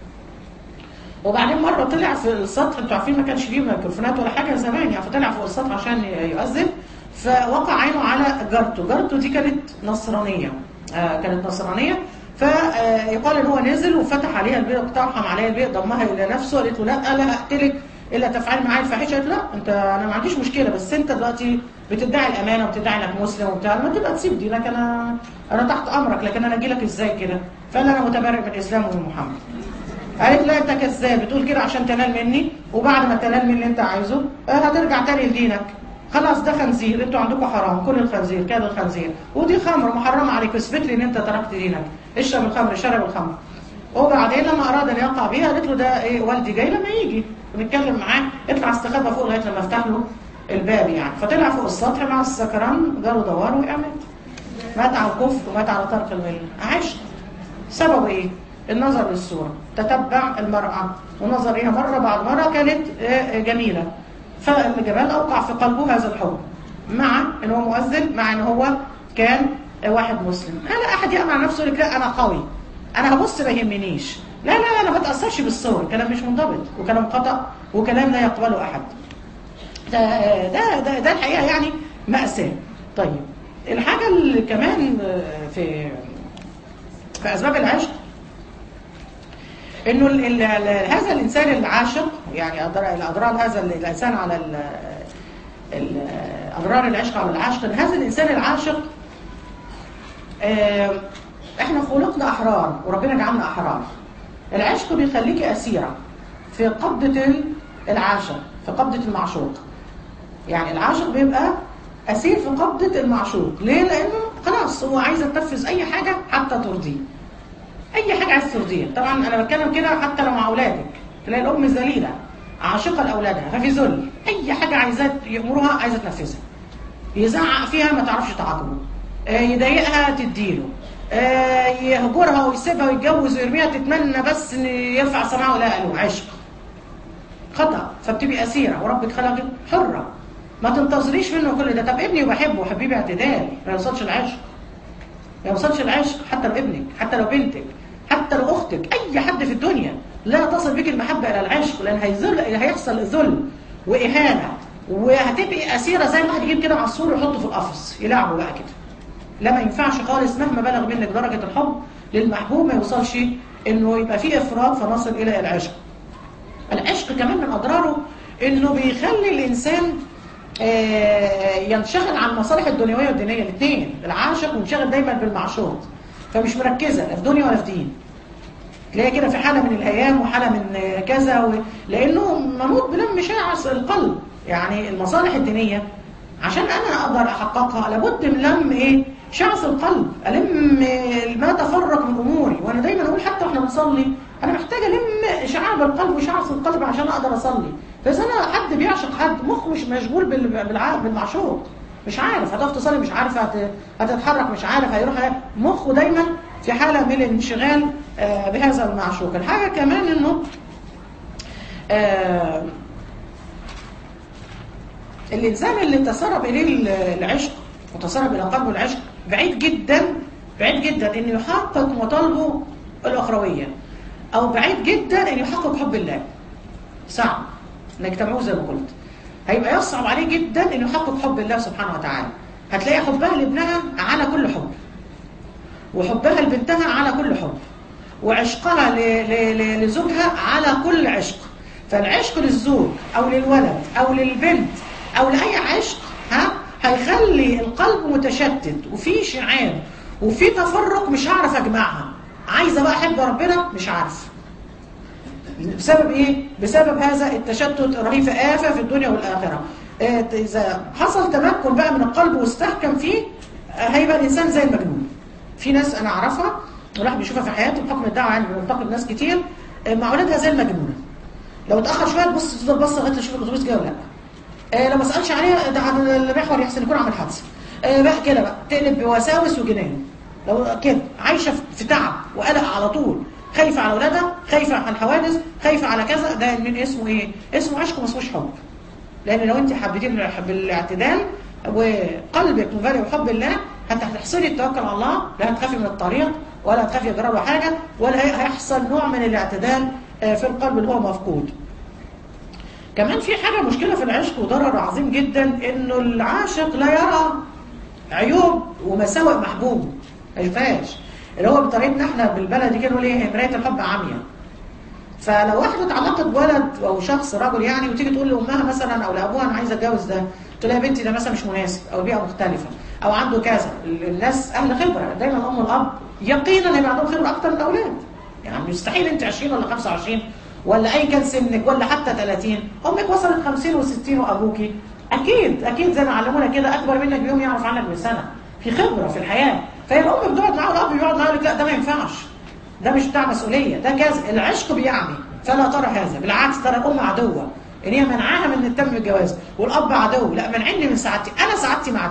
وبعدين مره طلع في السطح انتوا عارفين ما كانش فيه ميكروفونات ولا حاجه زمان يعني فطلع فوق السطح عشان يؤذن فوقع عينه على جارته جارته دي كانت نصرانيه آه كانت نصرانيه فيقال ان هو نزل وفتح عليها البيت اقتحم عليها البيت ضمها الى نفسه قالت له لا لا اقتلك الا تفعلي معايا الفاحشه قالت لا انت انا ما عنديش مشكله بس انت دلوقتي بتدعي الامانه وبتدعي انك مسلم وبتاع لما تبقى تسيب دينك انا انا تحت امرك لكن انا اجي لك ازاي كده فقال انا متبرئ من الاسلام ومن محمد قالت لا انت كذاب بتقول كده عشان تنال مني وبعد ما تنال مني اللي انت عايزه آه، هترجع تاني لدينك خلاص ده خنزير انتوا عندكم حرام كل الخنزير كان الخنزير ودي خمر محرمه عليك اثبت لي ان انت تركت دينك اشرب الخمر شرب الخمر وبعدين لما اراد ان يقع بيها قالت له ده ايه والدي جاي لما يجي ونتكلم معاه اطلع استخبى فوق لغايه لما افتح له الباب يعني فطلع فوق السطح مع السكران جاله دوار وقع مات مات على الكفر ومات على ترك المله عشق سببه ايه النظر للصوره تتبع المراه ونظر ليها مره بعد مره كانت آه، جميله فالجمال اوقع في قلبه هذا الحب مع ان هو مؤذن مع ان هو كان واحد مسلم لا احد يامن على نفسه يقول لك لا انا قوي انا هبص ما يهمنيش لا لا انا ما بتاثرش بالصور كلام مش منضبط وكلام خطا وكلام لا يقبله احد ده ده ده, ده الحقيقه يعني ماساه طيب الحاجه اللي كمان في في اسباب العشق انه ال ال ال هذا الانسان العاشق يعني أضرار- الاضرار هذا الانسان على ال- ال- اضرار العشق على العاشق ان هذا الانسان العاشق آه، احنا خلقنا احرار وربنا جعلنا احرار العشق بيخليك اسيره في قبضه ال- العاشق في قبضه المعشوق يعني العاشق بيبقى اسير في قبضه المعشوق ليه لانه خلاص هو عايز تنفذ اي حاجه حتى ترضيه اي حاجه عايز ترضيها طبعا انا بتكلم كده حتى لو مع اولادك تلاقي الام ذليله عاشقه لاولادها ففي ذل اي حاجه عايزاه يامرها عايزه تنفذها يزعق فيها ما تعرفش تعاقبه آه، يضايقها تديله آه، يهجرها ويسيبها ويتجوز ويرميها تتمنى بس ان يرفع سماعه ولا قالوا عشق خطأ فبتبقي أسيرة وربك خلقك حرة ما تنتظريش منه كل ده طب ابني وبحبه حبيبي اعتدال ما يوصلش العشق ما يوصلش العشق حتى لو ابنك حتى لو بنتك حتى لو اختك اي حد في الدنيا لا تصل بك المحبه الى العشق لان هيذل هيحصل ذل واهانه وهتبقي اسيره زي ما واحد يجيب كده عصفور ويحطه في القفص يلعبه بقى كده لا ما ينفعش خالص مهما بلغ منك درجه الحب للمحبوب ما يوصلش انه يبقى فيه افراط فنصل الى العشق العشق كمان من اضراره انه بيخلي الانسان آه، ينشغل عن المصالح الدنيويه والدينيه الاثنين العاشق منشغل دايما بالمعشوق فمش مركزه لا في دنيا ولا في دين تلاقي كده في حاله من الهيام وحاله من آه، كذا و... لانه منوط بلم مشاعر القلب يعني المصالح الدينيه عشان انا اقدر احققها لابد من لم ايه شعث القلب الم آه، ما تفرق من اموري وانا دايما اقول حتى واحنا بنصلي انا محتاجه الم شعاب القلب وشعث القلب عشان اقدر اصلي فاذا انا حد بيعشق حد مخه مش مشغول بال- بالع- بالمعشوق مش عارف هتقف تصلي مش عارف هت- هتتحرك مش عارف هيروح هي- مخه دايما في حاله من الانشغال آه، بهذا المعشوق الحاجه كمان انه آه، الانسان اللي تسرب اليه ال- العشق وتسرب الى قلبه العشق بعيد جدا بعيد جدا انه يحقق مطالبه الاخرويه او بعيد جدا انه يحقق حب الله صعب انك تبعوه زي ما قلت هيبقى يصعب عليه جدا انه يحقق حب الله سبحانه وتعالى هتلاقي حبها لابنها على كل حب وحبها لبنتها على كل حب وعشقها ل- ل- ل- لزوجها على كل عشق فالعشق للزوج او للولد او للبنت او لاي عشق ها هيخلي القلب متشتت وفي شعاب وفي تفرق مش هعرف اجمعها عايزه بقى احب ربنا مش عارف بسبب ايه بسبب هذا التشتت الرهيب في آفة في الدنيا والآخرة آه، إذا حصل تمكن بقى من القلب واستحكم فيه آه، هيبقى الإنسان زي المجنون في ناس أنا أعرفها الواحد بيشوفها في حياته بحكم الدعوة يعني بننتقد ناس كتير آه، مع أولادها زي المجنونة لو اتأخر شوية تبص تفضل بص لغاية تشوف الأتوبيس جاي ولا لأ آه، لو ما سألش عليها ده على المحور يحسن يكون عمل حادثة آه، بقى كده بقى تقلب بوساوس وجنان لو كده عايشة في تعب وقلق على طول خايفة على أولادها خايفة على الحوادث خايفة على كذا ده من اسمه إيه؟ اسمه عشق ما اسموش حب لأن لو أنت حبيتين بالاعتدال وقلبك مبالغ بحب الله هتحصلي التوكل على الله لا هتخافي من الطريق ولا هتخافي يجرى له حاجة ولا هي- هيحصل نوع من الاعتدال آه، في القلب اللي هو مفقود كمان في حاجة مشكلة في العشق وضرر عظيم جدا انه العاشق لا يرى عيوب ومساوئ محبوبه ما يشوفهاش اللي هو بطريقتنا احنا بالبلدي كده نقول ايه مراية الحب عامية فلو واحدة اتعلقت بولد او شخص رجل يعني وتيجي تقول لامها مثلا او لابوها انا عايزه اتجوز ده تقول لها يا بنتي ده مثلا مش مناسب او بيئه مختلفه او عنده كذا ال- الناس اهل خبره دايما الام والاب يقينا هيبقى عندهم خبره اكتر من الاولاد يعني مستحيل انت 20 ولا 25 ولا اي كان سنك ولا حتى 30 امك وصلت 50 و60 وابوكي اكيد اكيد زي ما علمونا كده اكبر منك بيوم يعرف عنك بسنه في خبره في الحياه فهي الام بتقعد معاه الاب بيقعد معاه يقول لك لا ده ما ينفعش ده مش بتاع مسؤوليه ده كذا العشق بيعمي فلا ترى هذا بالعكس ترى الام عدوه ان هي منعاها من التم الجواز والاب عدو لا منعني من سعادتي انا سعادتي مع ده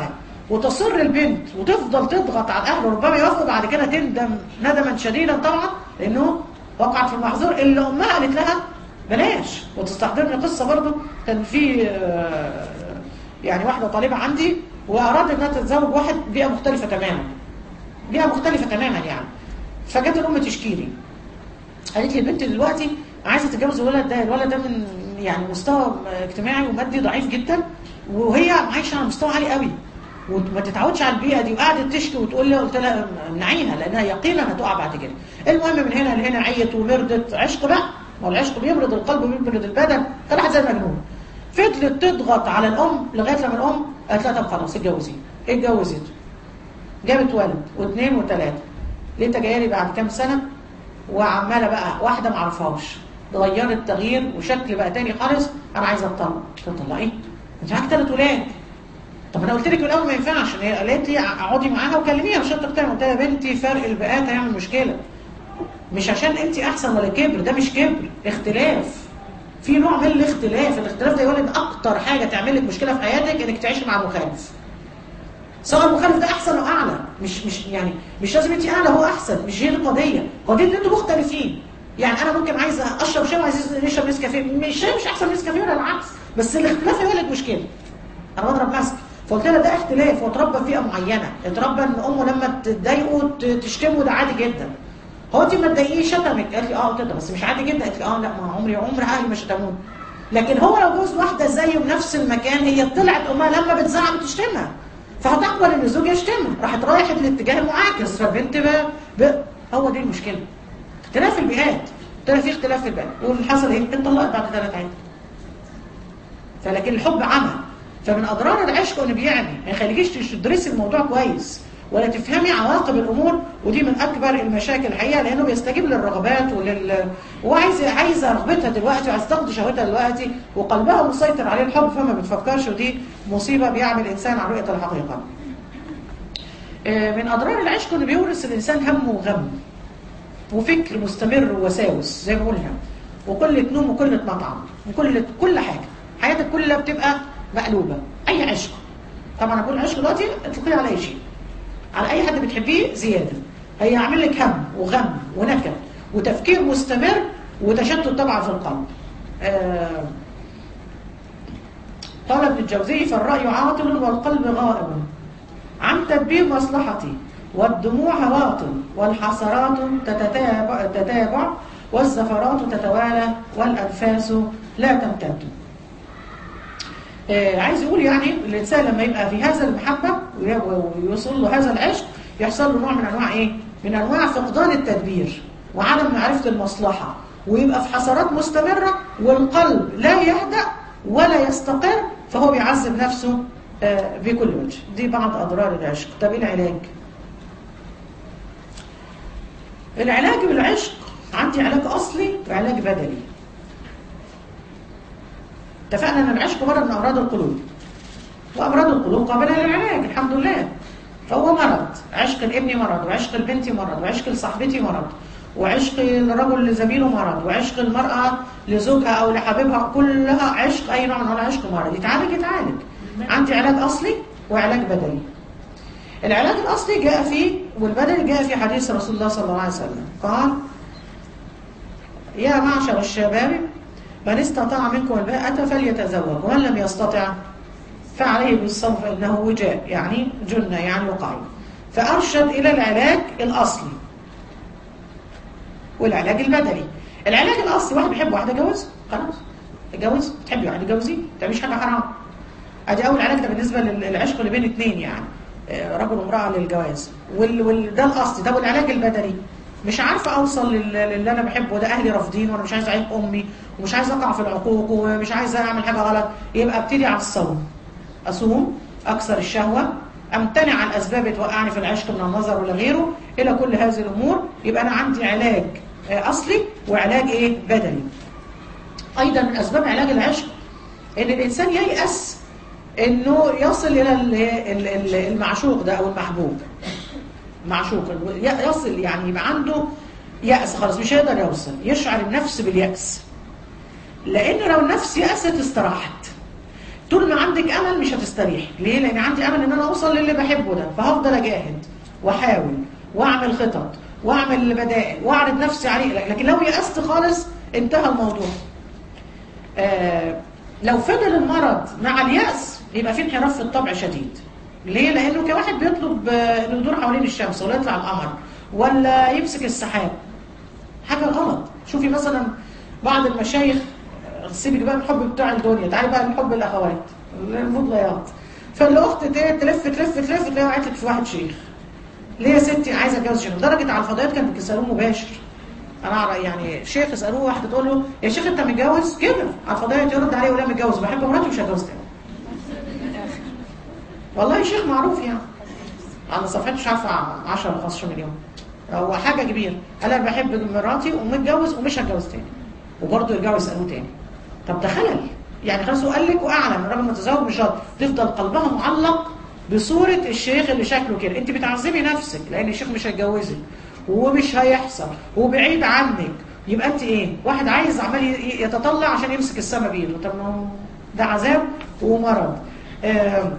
وتصر البنت وتفضل تضغط على الاهل وربما يوافقوا بعد كده تندم ندما شديدا طبعا لانه وقعت في المحظور اللي امها قالت لها بلاش وتستحضرني قصه برضو كان في آه، يعني واحده طالبه عندي وارادت انها تتزوج واحد بيئه مختلفه تماما بيئه مختلفه تماما يعني فجت الام تشكي لي قالت لي البنت دلوقتي عايزه تتجوز الولد ده الولد ده من يعني مستوى اجتماعي ومادي ضعيف جدا وهي عايشه على مستوى عالي قوي وما تتعودش على البيئه دي وقعدت تشكي وتقول لي قلت لها امنعيها لانها يقينا هتقع بعد كده المهم من هنا لهنا عيت ومرضت عشق بقى ما هو العشق بيمرض القلب وبيمرض البدن طلعت زي المجنون فضلت تضغط على الام لغايه لما الام قالت لها طب خلاص اتجوزي اتجوزت جابت ولد واثنين وثلاثه لقيتها جايه لي بعد كام سنه وعماله بقى واحده ما اعرفهاش اتغيرت تغيير وشكل بقى تاني خالص انا عايزه اتطلق قلت لها طلقي انت معاك ثلاث ولاد طب انا قلت لك من الاول ما ينفعش هي قالت لي اقعدي معاها وكلميها مش هتقتنع قلت لها يا بنتي فرق البيئات هيعمل مشكله مش عشان انت احسن ولا كبر ده مش كبر اختلاف في نوع من الاختلاف الاختلاف ده يولد اكتر حاجه تعمل لك مشكله في حياتك انك تعيشي مع مخالف سواء المخالف ده احسن او اعلى مش مش يعني مش لازم انت اعلى هو احسن مش هي دي القضيه قضيه ان انتوا مختلفين يعني انا ممكن عايزه اشرب شاي وعايز يشرب نسكافيه مش شاي مش احسن من نسكافيه ولا العكس بس الاختلاف يولد مشكله انا بضرب مثل فقلت لها ده اختلاف واتربى في بيئه معينه اتربى ان امه لما تضايقه ت- تشتمه ده عادي جدا هو انت ما تضايقيه شتمك قالت لي اه قلت لها بس مش عادي جدا قالت لي اه لا ما عمري عمر اهلي ما شتموني لكن هو لو جوز واحده زيه بنفس المكان هي طلعت امها لما بتزعق بتشتمها فهتقبل ان الزوج يشتمها راحت رايحه للاتجاه المعاكس فالبنت ب... ب... هو دي المشكله اختلاف البيئات قلت لها في اختلاف في البيئات واللي حصل ايه؟ انطلقت بعد ثلاث عيال فلكن الحب عمى فمن اضرار العشق انه بيعمي ما يخليكيش تدرسي الموضوع كويس ولا تفهمي عواقب الامور ودي من اكبر المشاكل الحقيقه لانه بيستجيب للرغبات ولل وعايزه عايزه رغبتها دلوقتي وعايزه تاخد شهوتها دلوقتي وقلبها مسيطر عليه الحب فما بتفكرش ودي مصيبه بيعمل الانسان عن رؤيه الحقيقه. آه، من اضرار العشق انه بيورث الانسان هم وغم وفكر مستمر ووساوس زي ما قلنا وقله نوم وقله مطعم وكل كل حاجه حياتك كلها بتبقى مقلوبه اي عشق طبعا انا بقول عشق دلوقتي اطلقيه على اي شيء على اي حد بتحبيه زياده هيعمل لك هم وغم ونكد وتفكير مستمر وتشتت طبعا في القلب آه قال ابن الجوزي فالرأي عاطل والقلب غائب عن تدبير مصلحتي والدموع هواطل والحسرات تتتابع, تتابع والزفرات تتوالى والأنفاس لا تمتد آه عايز يقول يعني الإنسان لما يبقى في هذا المحبة ويوصل له هذا العشق يحصل له نوع من أنواع إيه؟ من أنواع فقدان التدبير وعدم معرفة المصلحة ويبقى في حسرات مستمرة والقلب لا يهدأ ولا يستقر فهو بيعذب نفسه آه بكل وجه دي بعض أضرار العشق طب إيه العلاج؟ العلاج بالعشق عندي علاج أصلي وعلاج بدني اتفقنا ان العشق مرض من امراض القلوب وامراض القلوب قابله للعلاج الحمد لله فهو مرض عشق الابن مرض وعشق البنت مرض وعشق لصاحبتي مرض وعشق الرجل لزميله مرض وعشق المرأة لزوجها أو لحبيبها كلها عشق أي نوع من أنواع العشق مرض يتعالج يتعالج عندي علاج أصلي وعلاج بدني العلاج الأصلي جاء فيه والبدني جاء في حديث رسول الله صلى الله عليه وسلم قال يا معشر الشباب من استطاع منكم الباءة فليتزوج ومن لم يستطع فعليه بالصوم فإنه وجاء يعني جنة يعني وقعي فأرشد إلى العلاج الأصلي والعلاج البدني العلاج الأصلي واحد بيحب واحدة جوز خلاص اتجوز تحبي واحد جوزي ما تعمليش حاجة حرام ادي أول علاج ده بالنسبة للعشق اللي بين اثنين يعني رجل وامرأة للجواز وال... وال... ده الأصلي ده والعلاج البدني مش عارفه اوصل للي انا بحبه ده اهلي رافضين وانا مش عايزه اعيب امي ومش عايزه اقع في العقوق ومش عايزه اعمل حاجه غلط يبقى ابتدي على الصوم اصوم اكسر الشهوه امتنع عن اسباب توقعني في العشق من النظر ولا غيره الى كل هذه الامور يبقى انا عندي علاج اصلي وعلاج ايه بدني ايضا من اسباب علاج العشق ان الانسان ييأس انه يصل الى المعشوق ده او المحبوب معشوق يصل يعني يبقى عنده يأس خلاص مش هيقدر يوصل يشعر النفس باليأس لأن لو النفس يأست استراحت طول ما عندك امل مش هتستريح ليه لان عندي امل ان انا اوصل للي بحبه ده فهفضل اجاهد واحاول واعمل خطط واعمل بدائل واعرض نفسي عليه لكن لو يأست خالص انتهى الموضوع آه لو فضل المرض مع اليأس يبقى في انحراف في الطبع شديد ليه لانه كواحد بيطلب آه، انه يدور حوالين الشمس ولا يطلع القمر ولا يمسك السحاب حاجه غلط شوفي مثلا بعض المشايخ سيبك بقى من الحب بتاع الدنيا تعالي بقى من حب الاخوات المضليات فالاخت ت- تلف تلف تلف تلاقيها وقعت في واحد شيخ ليه يا ستي عايزه اتجوز شيخ لدرجه على الفضائيات كانوا بيسالوه مباشر انا أعرف يعني شيخ يسالوه واحده تقول له يا شيخ انت متجوز كده على الفضائيات يرد عليه يقول لها متجوز بحب مراتي مش هتجوز تاني والله شيخ معروف يعني على صفحته مش عارفه 10 ولا 15 مليون هو حاجه كبيره قال انا بحب مراتي ومتجوز ومش هتجوز تاني وبرضه يرجعوا يسالوه تاني طب ده خلل يعني خلاص هو قال لك واعلم الراجل متزوج مش شرط تفضل قلبها معلق بصوره الشيخ اللي شكله كده انت بتعذبي نفسك لان الشيخ مش هيتجوزك ومش هيحصل وبعيد عنك يبقى انت ايه واحد عايز عمال ي- يتطلع عشان يمسك السما بايده طب ما هو ده عذاب ومرض آم،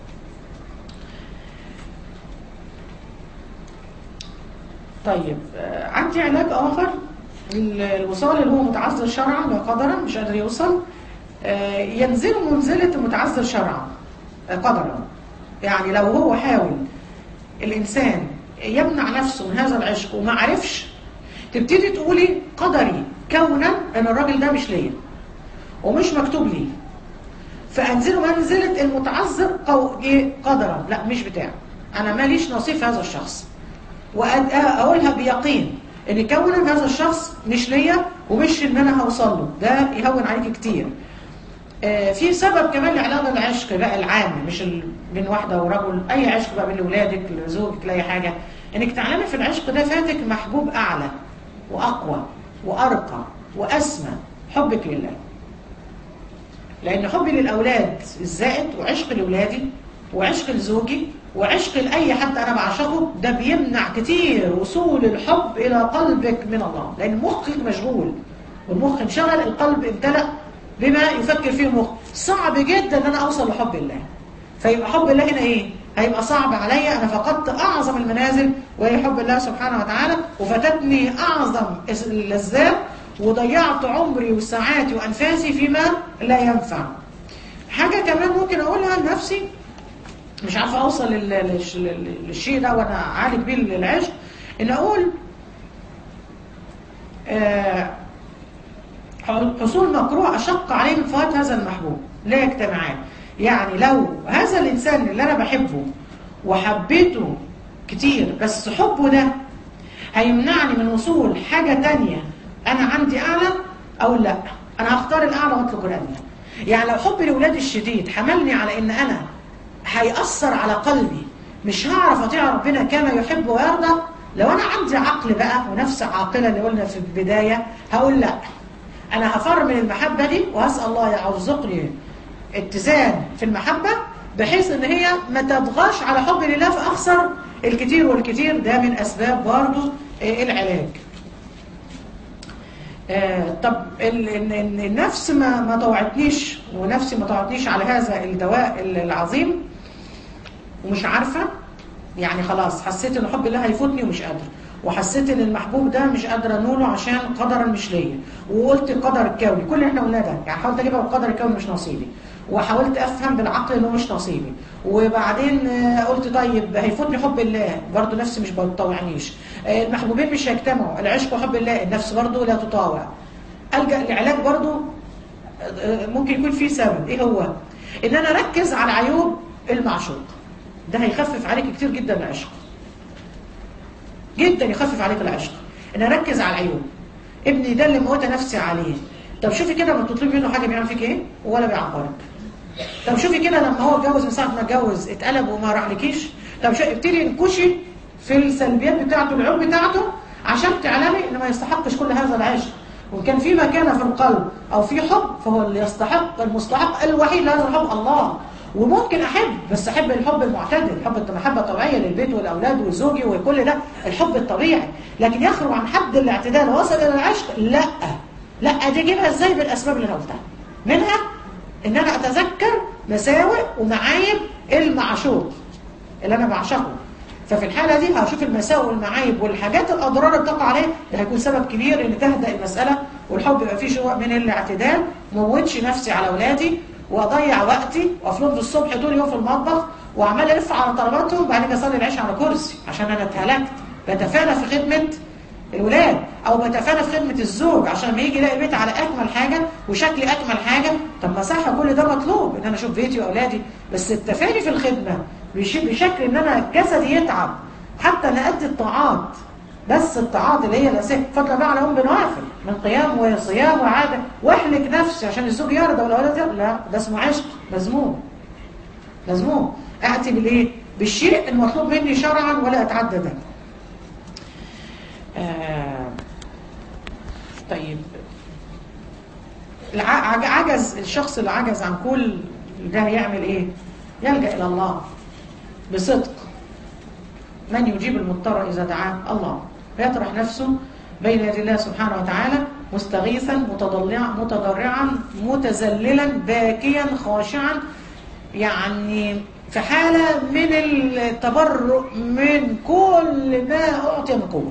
طيب آه، عندي علاج آخر ال- الوصال اللي هو متعذر شرعا وقدرا مش قادر يوصل آه، ينزل منزلة المتعذر شرعا آه، قدرا يعني لو هو حاول الإنسان يمنع نفسه من هذا العشق وما عرفش تبتدي تقولي قدري كونا ان الراجل ده مش ليا ومش مكتوب لي فانزله منزله المتعذر قو... إيه قدرا لا مش بتاعي انا ماليش نصيب في هذا الشخص واقولها بيقين ان كونا هذا الشخص مش ليا ومش ان انا هوصل له ده يهون عليك كتير آه، في سبب كمان لعلاج العشق بقى العام مش ال... بين واحده ورجل اي عشق بقى بين اولادك لزوجك لاي حاجه انك تعلمي في العشق ده فاتك محبوب اعلى واقوى وارقى واسمى حبك لله لان حبي للاولاد الزائد وعشق لاولادي وعشق لزوجي وعشق لاي حد انا بعشقه ده بيمنع كتير وصول الحب الى قلبك من الله لان مخك مشغول والمخ انشغل القلب امتلأ بما يفكر فيه المخ صعب جدا ان انا اوصل لحب الله فيبقى حب الله هنا ايه هيبقى صعب عليا انا فقدت اعظم المنازل وهي حب الله سبحانه وتعالى وفاتتني اعظم اللذات وضيعت عمري وساعاتي وانفاسي فيما لا ينفع حاجه كمان ممكن اقولها لنفسي مش عارفه اوصل لل- للش- لل- للشيء ده وانا عالج بيه العشق ان اقول آه حصول مكروه أشق عليه من فوات هذا المحبوب لا يجتمعان يعني لو هذا الإنسان اللي أنا بحبه وحبيته كتير بس حبه ده هيمنعني من وصول حاجة تانية أنا عندي أعلى أو لا أنا هختار الأعلى وأترك الأدنى يعني لو حبي لأولادي الشديد حملني على إن أنا هيأثر على قلبي مش هعرف أطيع ربنا كما يحب ويرضى لو أنا عندي عقل بقى ونفس عاقلة اللي قلنا في البداية هقول لأ انا هفر من المحبة دي وهسأل الله يرزقني اتزان في المحبة بحيث ان هي ما تطغاش على حبي لله فاخسر الكتير والكتير ده من اسباب برضه آه، العلاج آه، طب ال- ال- ال- النفس ما ما طوعتنيش ونفسي ما طوعتنيش على هذا الدواء العظيم ومش عارفة يعني خلاص حسيت ان حب الله هيفوتني ومش قادرة وحسيت ان المحبوب ده مش قادرة انوله عشان قدرا مش ليا وقلت القدر الكوني كل اللي احنا قلناه ده يعني حاولت اجيبها بالقدر الكوني مش نصيبي وحاولت افهم بالعقل انه مش نصيبي وبعدين آه، قلت طيب هيفوتني حب الله برضه نفسي مش بتطوعنيش آه، المحبوبين مش هيجتمعوا العشق وحب الله النفس برضه لا تطاوع الجا لعلاج برضه آه، ممكن يكون في سبب ايه هو ان انا اركز على عيوب المعشوق ده هيخفف عليك كتير جدا العشق جدا يخفف عليك العشق ان اركز على العيوب ابني ده اللي موتى نفسي عليه طب شوفي كده لما تطلبي منه حاجه بيعمل فيك ايه ولا بيعبرك طب شوفي كده لما هو اتجوز من ساعه ما اتجوز اتقلب وما راحلكيش طب شو ابتدي انكشي في السلبيات بتاعته العيوب بتاعته عشان تعلمي ان ما يستحقش كل هذا العشق وان كان في مكانه في القلب او في حب فهو اللي يستحق المستحق الوحيد لهذا الحب الله وممكن احب بس احب الحب المعتدل الحب المحبه الطبيعيه للبيت والاولاد وزوجي وكل ده الحب الطبيعي لكن يخرج عن حد الاعتدال ووصل الى العشق لا لا دي اجيبها ازاي بالاسباب اللي انا قلتها منها ان انا اتذكر مساوئ ومعايب المعشوق اللي انا بعشقه ففي الحالة دي هشوف المساوئ والمعايب والحاجات الأضرار اللي بتقع عليه ده هيكون سبب كبير إن تهدأ المسألة والحب يبقى فيه شيء من الاعتدال موتش نفسي على أولادي وأضيع وقتي وأفلم في الصبح طول اليوم في المطبخ وعمال ألف على طلباتهم وبعدين أصلي العشاء على كرسي عشان أنا اتهلكت بتفانى في خدمة الولاد او بتفانى في خدمه الزوج عشان لما يجي يلاقي بيت على اكمل حاجه وشكلي اكمل حاجه طب ما صح كل ده مطلوب ان انا اشوف بيتي واولادي بس التفاني في الخدمه بش- بشكل ان انا جسدي يتعب حتى انا ادي الطاعات بس الطاعات اللي هي الاساسيه فضلا بقى على ام بنوافل من قيام وصيام وعاده واهلك نفسي عشان الزوج يرضى والاولاد يرضى لا ده اسمه عشق مذموم مذموم اتي بالايه بالشيء المطلوب مني شرعا ولا اتعدى ده آه، طيب الع- عج- عجز الشخص اللي عجز عن كل ده يعمل ايه يلجأ الى الله بصدق من يجيب المضطر اذا دعاه الله يطرح نفسه بين يدي الله سبحانه وتعالى مستغيثا متضلعا متضرعا متذللا باكيا خاشعا يعني في حالة من التبرؤ من كل ما أعطي من قوة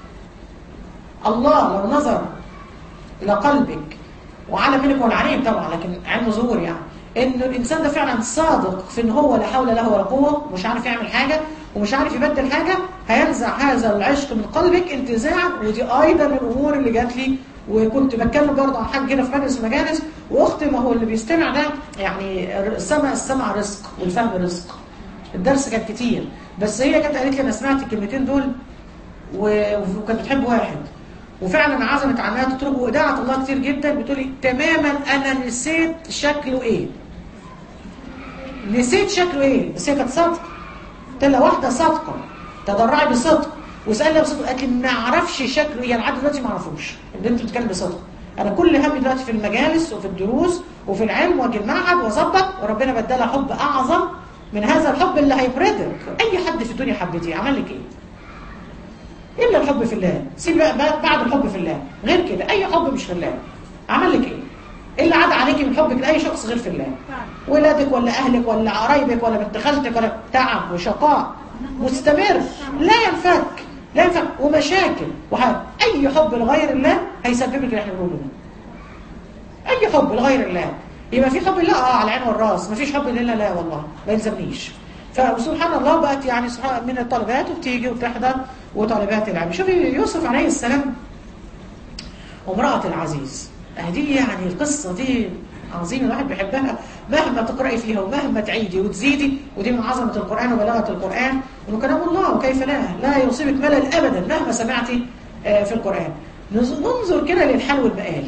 الله لو نظر إلى قلبك وعلم منك هو العليم طبعا لكن علم ظهور يعني إنه الإنسان ده فعلا صادق في إن هو لا حول له ولا قوة ومش عارف يعمل حاجة ومش عارف يبدل حاجة هينزع هذا العشق من قلبك انتزاعا ودي أيضا من الأمور اللي جات لي وكنت بتكلم برضه عن حاجة كده في مجلس المجالس وأختي ما هو اللي بيستمع ده يعني السمع السمع رزق والفهم رزق الدرس كان كتير بس هي كانت قالت لي أنا سمعت الكلمتين دول و- وكانت بتحب واحد وفعلا عزمت عنها تتركه ودعت الله كتير جدا بتقولي تماما انا نسيت شكله ايه نسيت شكله ايه بس هي كانت صادقه قلت لها واحده صادقه تضرعي بصدق وسالها بصدق قالت لي ما اعرفش شكله ايه يعني لحد دلوقتي ما اعرفوش البنت بتتكلم بصدق انا كل همي دلوقتي في المجالس وفي الدروس وفي العلم واجي المعهد واظبط وربنا بدلها حب اعظم من هذا الحب اللي هيبردك اي حد في الدنيا حبتيه عمل لك ايه الا الحب في الله سيب بقى بقى بعد الحب في الله غير كده اي حب مش في الله عمل لك ايه ايه اللي عاد عليكي من حبك لاي شخص غير في الله ولادك ولا اهلك ولا قرايبك ولا بنت خالتك ولا تعب وشقاء مستمر لا ينفك لا ينفك ومشاكل وحاجة. اي حب لغير الله هيسبب لك اللي احنا بنقوله ده اي حب لغير الله يبقى في حب لله اه على العين والراس مفيش حب لله لا والله ما يلزمنيش فسبحان الله بقت يعني سبحان من الطالبات وبتيجي وتحضر وطالبات العلم شوفي يوسف عليه السلام وامرأة العزيز دي يعني القصة دي عظيمة الواحد بيحبها مهما تقرأي فيها ومهما تعيدي وتزيدي ودي من عظمة القرآن وبلاغة القرآن وإنه كلام الله وكيف لا لا يصيبك ملل أبدا مهما سمعتي آه، في القرآن نز- ننظر كده للحال والمآل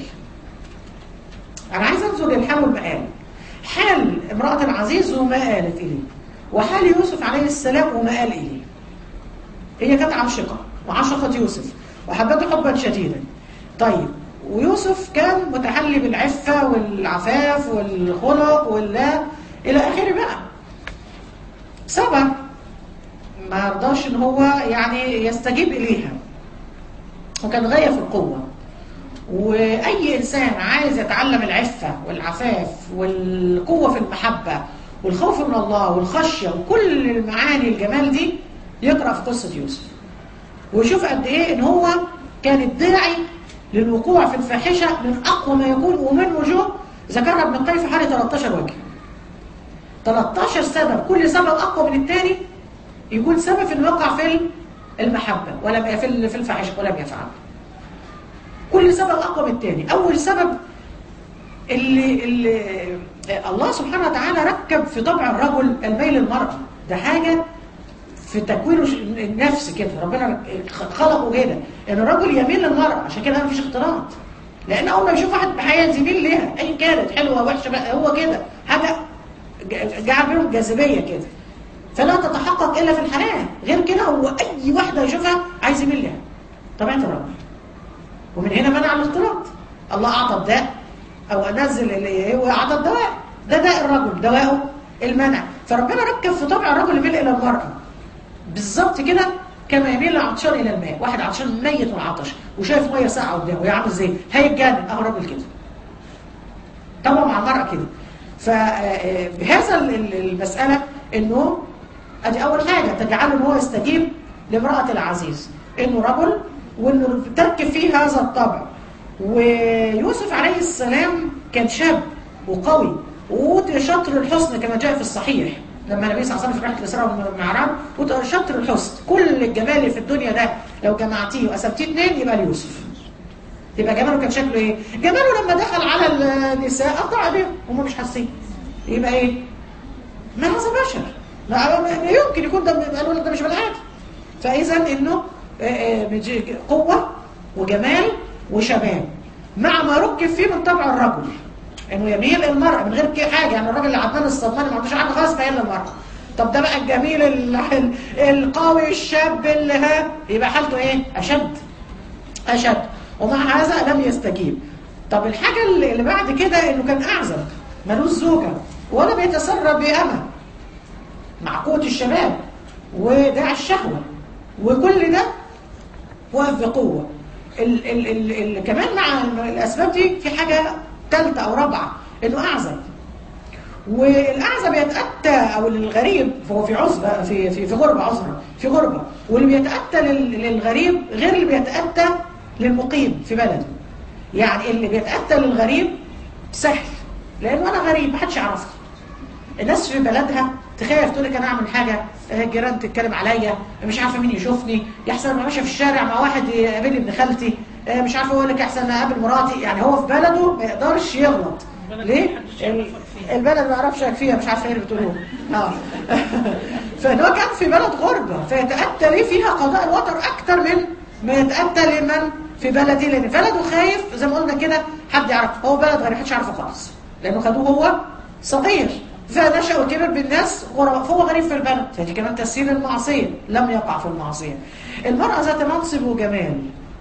أنا عايز أنظر للحال والمآل حال امرأة العزيز وما آلت إليه وحال يوسف عليه السلام وما آل إليه هي كانت عاشقة وعشقت يوسف وحبته حبا شديدا طيب ويوسف كان متحلي بالعفة والعفاف والخلق واللا إلى آخره بقى سبب ما رضاش ان هو يعني يستجيب إليها وكان غاية في القوة وأي إنسان عايز يتعلم العفة والعفاف والقوة في المحبة والخوف من الله والخشية وكل المعاني الجمال دي يقرأ في قصة يوسف ويشوف قد إيه إن هو كان الداعي للوقوع في الفاحشة من أقوى ما يكون ومن وجوه ذكرها ابن القيم في حوالي 13 وجه 13 سبب كل سبب أقوى من الثاني يكون سبب في انه يقع في المحبة ولم في في الفاحشة ولم يفعل كل سبب أقوى من الثاني أول سبب اللي, اللي الله سبحانه وتعالى ركب في طبع الرجل الميل للمرأة ده حاجة في تكوينه النفس كده ربنا خلقه كده ان الرجل يميل للمرأة عشان كده مفيش اختلاط لان اول ما يشوف واحد بحياة يميل ليها اي كانت حلوة وحشة بقى هو كده حاجة جعل بينهم جاذبية كده فلا تتحقق الا في الحلال غير كده هو اي واحدة يشوفها عايز يميل لها طبيعة الرجل ومن هنا منع الاختلاط الله اعطى الداء او انزل اللي هو اعطى الدواء ده داء الرجل دواءه المنع فربنا ركب في طبع الرجل يميل الى المرأة بالظبط كده كما يميل العطشان الى الماء واحد عطشان ميت من العطش وشايف ميه ساقعه قدامه يا عامل ازاي هيتجنن اهو راجل كده طبعا مع المرأة كده فبهذا المسألة انه ادي اول حاجة تجعله ان هو يستجيب لامرأة العزيز انه رجل وانه تركب فيه هذا الطبع ويوسف عليه السلام كان شاب وقوي وشطر الحسن كما جاء في الصحيح لما النبي صلى الله عليه وسلم في رحله الاسراء والمعراج وشطر الحسن كل الجمال اللي في الدنيا ده لو جمعتيه وقسمتيه اثنين يبقى ليوسف يبقى جماله كان شكله ايه جماله لما دخل على النساء قطع ايديهم هم مش حاسين يبقى ايه ما هذا بشر لا يمكن يكون ده قالوا ده مش بني ادم فاذا انه قوه وجمال وشباب مع ما ركب فيه من طبع الرجل انه يميل المرأة من غير حاجة يعني الراجل اللي عدنان الصدماني ما عندوش حاجة خالص ميال للمرأة طب ده بقى الجميل القوي الشاب اللي ها يبقى حالته ايه اشد اشد ومع هذا لم يستجيب طب الحاجة اللي بعد كده انه كان اعزب ملوش زوجة ولا بيتسرب بأمل مع قوة الشباب وداع الشهوة وكل ده واقف بقوة ال ال ال ال كمان مع الأسباب دي في حاجة ثالثة أو رابعة إنه أعزب والأعزب يتأتى أو الغريب فهو في عزبة في في في غربة عذرا في غربة واللي بيتأتى للغريب غير اللي بيتأتى للمقيم في بلده يعني اللي بيتأتى للغريب سهل لأنه أنا غريب محدش يعرفني الناس في بلدها تخاف تقول لك انا اعمل حاجه الجيران تتكلم عليا مش عارفه مين يشوفني يحصل ما ماشيه في الشارع مع واحد يقابلني ابن خالتي مش عارفه اقول لك احسن اقابل مراتي يعني هو في بلده ما يقدرش يغلط ليه البلد ما يعرفش فيها مش عارفه ايه اللي بتقولوه اه فهو كان في بلد غربه فيتاتى ليه فيها قضاء الوتر اكتر من ما يتاتى لمن في بلدي لان بلده خايف زي ما قلنا كده حد يعرف هو بلد غريب محدش يعرفه خالص لانه خدوه هو صغير فنشأ وكبر بالناس غرباء فهو غريب في البلد فدي كمان تسهيل المعصية لم يقع في المعصية المرأة ذات منصب وجمال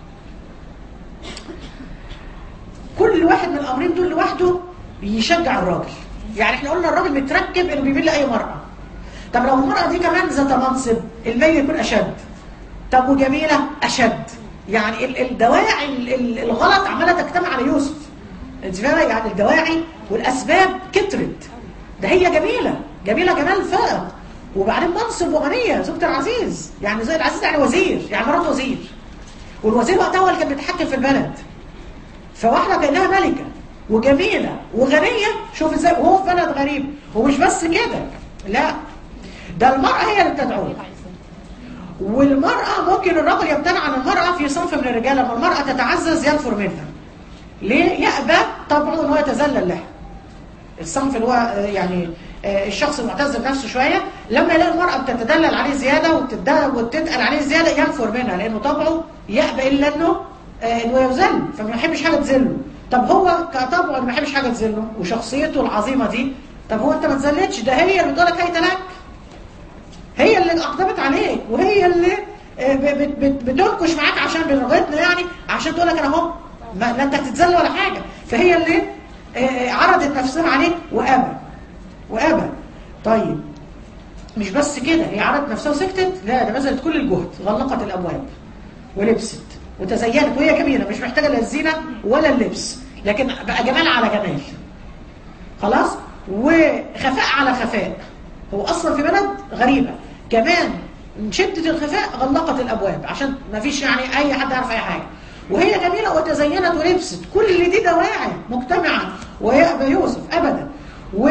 كل واحد من الأمرين دول لوحده يشجع الراجل يعني احنا قلنا الراجل متركب انه بيميل لأي مرأة طب لو المرأة دي كمان ذات منصب الميل يكون أشد طب وجميلة أشد يعني الدواعي الغلط عمالة تجتمع على يوسف انت فاهمة يعني الدواعي والأسباب كترت ده هي جميلة جميلة جمال فائق وبعدين منصب وغنية زوجة العزيز يعني زي العزيز يعني وزير يعني مرات وزير والوزير وقتها هو اللي كان بيتحكم في البلد فواحدة كأنها ملكة وجميلة وغنية شوف ازاي وهو في بلد غريب ومش بس كده لا ده المرأة هي اللي بتدعوه والمرأة ممكن الرجل يمتنع عن المرأة في صنف من الرجال لما المرأة تتعزز ينفر منها ليه؟ يأبى طبعا ان هو يتذلل لها الصنف اللي هو يعني الشخص المعتز بنفسه شوية لما يلاقي المرأة بتتدلل عليه زيادة وتتقل عليه زيادة ينفر منها لأنه طبعه يأبى إلا أنه أنه يذل فما يحبش حاجة تذله طب هو كطبعه ما يحبش حاجة تذله وشخصيته العظيمة دي طب هو أنت ما تذلتش ده هي اللي بتقول لك هيت لك هي اللي أقدمت عليك وهي اللي بتنكش معاك عشان بلغتنا يعني عشان تقول لك أنا أهو لا أنت هتتذل ولا حاجة فهي اللي عرضت نفسها عليه وأبى وأبى طيب مش بس كده هي عرضت نفسها وسكتت لا ده بذلت كل الجهد غلقت الأبواب ولبست وتزينت وهي جميلة مش محتاجة لا الزينة ولا اللبس لكن بقى جمال على جمال خلاص وخفاء على خفاء هو أصلا في بلد غريبة كمان من شدة الخفاء غلقت الأبواب عشان ما فيش يعني أي حد يعرف أي حاجة وهي جميلة وتزينت ولبست كل دي دواعي مجتمعة ويأبى يوسف أبدا و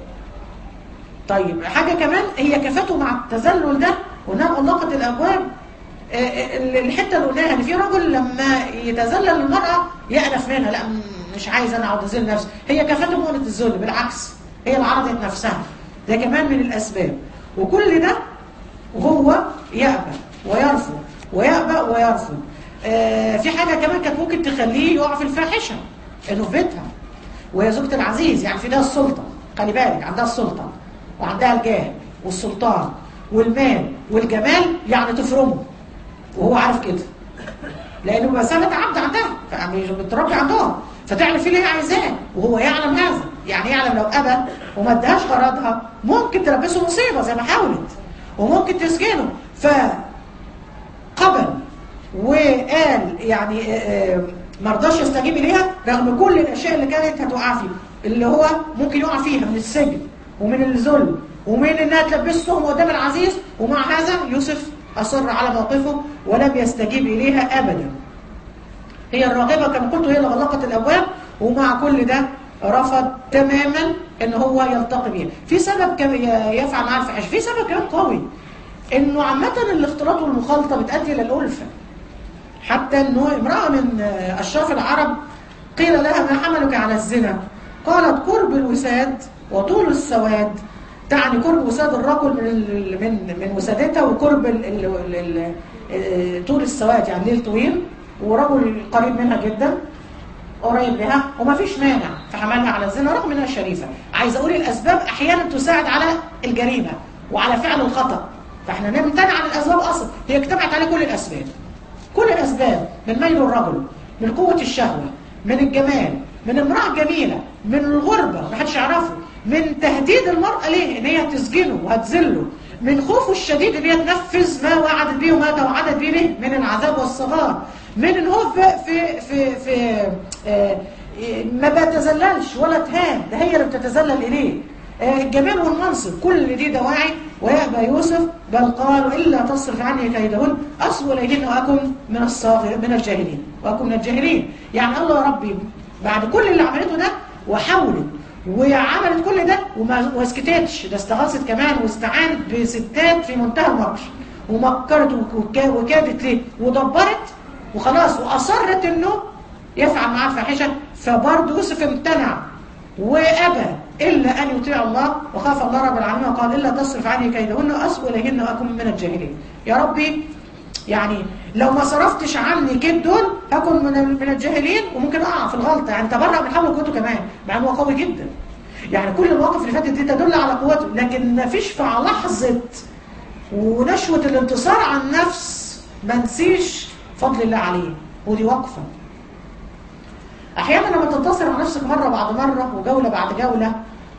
طيب حاجة كمان هي كفته مع التذلل ده وانها غلقت الأبواب الحتة اللي قلناها ان في رجل لما يتذلل للمرأة يأنف منها لا مش عايز انا اقعد اذل نفسي هي كفته مؤنة الذل بالعكس هي اللي عرضت نفسها ده كمان من الأسباب وكل ده وهو يأبى ويرفض ويأبى ويرفض آه في حاجة كمان كانت ممكن تخليه يقع في الفاحشة انه في بيتها وهي زوجة العزيز يعني في ده السلطة خلي بالك عندها السلطة وعندها الجاه والسلطان والمال والجمال يعني تفرمه وهو عارف كده لانه مسألة عبد عندها فمش بتربي عندهم فتعمل فيه اللي هي عايزاه وهو يعلم هذا يعني يعلم لو ابى وما ادهاش غرضها ممكن تلبسه مصيبة زي ما حاولت وممكن تسجنه فقبل وقال يعني ما رضاش يستجيب اليها رغم كل الاشياء اللي كانت هتوقع فيه اللي هو ممكن يقع فيها من السجن ومن الذل ومن انها تلبسهم قدام العزيز ومع هذا يوسف اصر على موقفه ولم يستجيب اليها ابدا هي الراغبه كما قلت هي اللي غلقت الابواب ومع كل ده رفض تماما ان هو يلتقي بيها في سبب كم يفعل معاه الفحش في سبب كمان قوي انه عامه الاختلاط والمخالطه بتؤدي الى الالفه حتى انه امراه من اشراف العرب قيل لها ما حملك على الزنا قالت قرب الوساد وطول السواد تعني قرب وساد الرجل من ال- من من وسادتها وقرب ال ال ال ال طول السواد يعني ليل طويل ورجل قريب منها جدا قريب لها وما فيش مانع في حملها على الزنا رغم انها شريفه عايز اقول الاسباب احيانا تساعد على الجريمه وعلى فعل الخطا فاحنا نمتنع عن الاسباب اصلا هي اجتمعت عليه كل الاسباب كل الاسباب من ميل الرجل من قوه الشهوه من الجمال من امراه جميله من الغربه ما حدش يعرفه من تهديد المراه ليه ان هي تسجنه وهتذله من خوفه الشديد ان هي تنفذ ما وعدت به وما توعدت به من العذاب والصغار من ان هو في في في, في آه، ما بيتذللش ولا تهان ده هي اللي بتتذلل اليه آه، الجمال والمنصب كل دي دواعي ويأبى يوسف بل قال إلا تصرف عني كيدهن أصب إليهن وأكن من الصاغر من الجاهلين وأكن من الجاهلين يعني الله يا ربي بعد كل اللي عملته ده وحاولت وعملت كل ده وما واسكتتش ده استغاثت كمان واستعانت بستات في منتهى المكر ومكرت وكا- وكادت ليه ودبرت وخلاص وأصرت إنه يفعل معاه الفاحشة فبرضه يوسف امتنع وأبى إلا أن يطيع الله وخاف الله رب العالمين وقال إلا تصرف عني كيدهن أصب إليهن وأكن من الجاهلين يا ربي يعني لو ما صرفتش عني كيد دول هكون من من الجاهلين وممكن أقع في الغلطة يعني تبرع من حول قوته كمان مع إنه هو قوي جدا يعني كل المواقف اللي فاتت دي تدل على قوته لكن ما فيش في لحظة ونشوة الانتصار عن النفس ما نسيش فضل الله عليه ودي وقفة احيانا لما تنتصر على نفسك مره بعد مره وجوله بعد جوله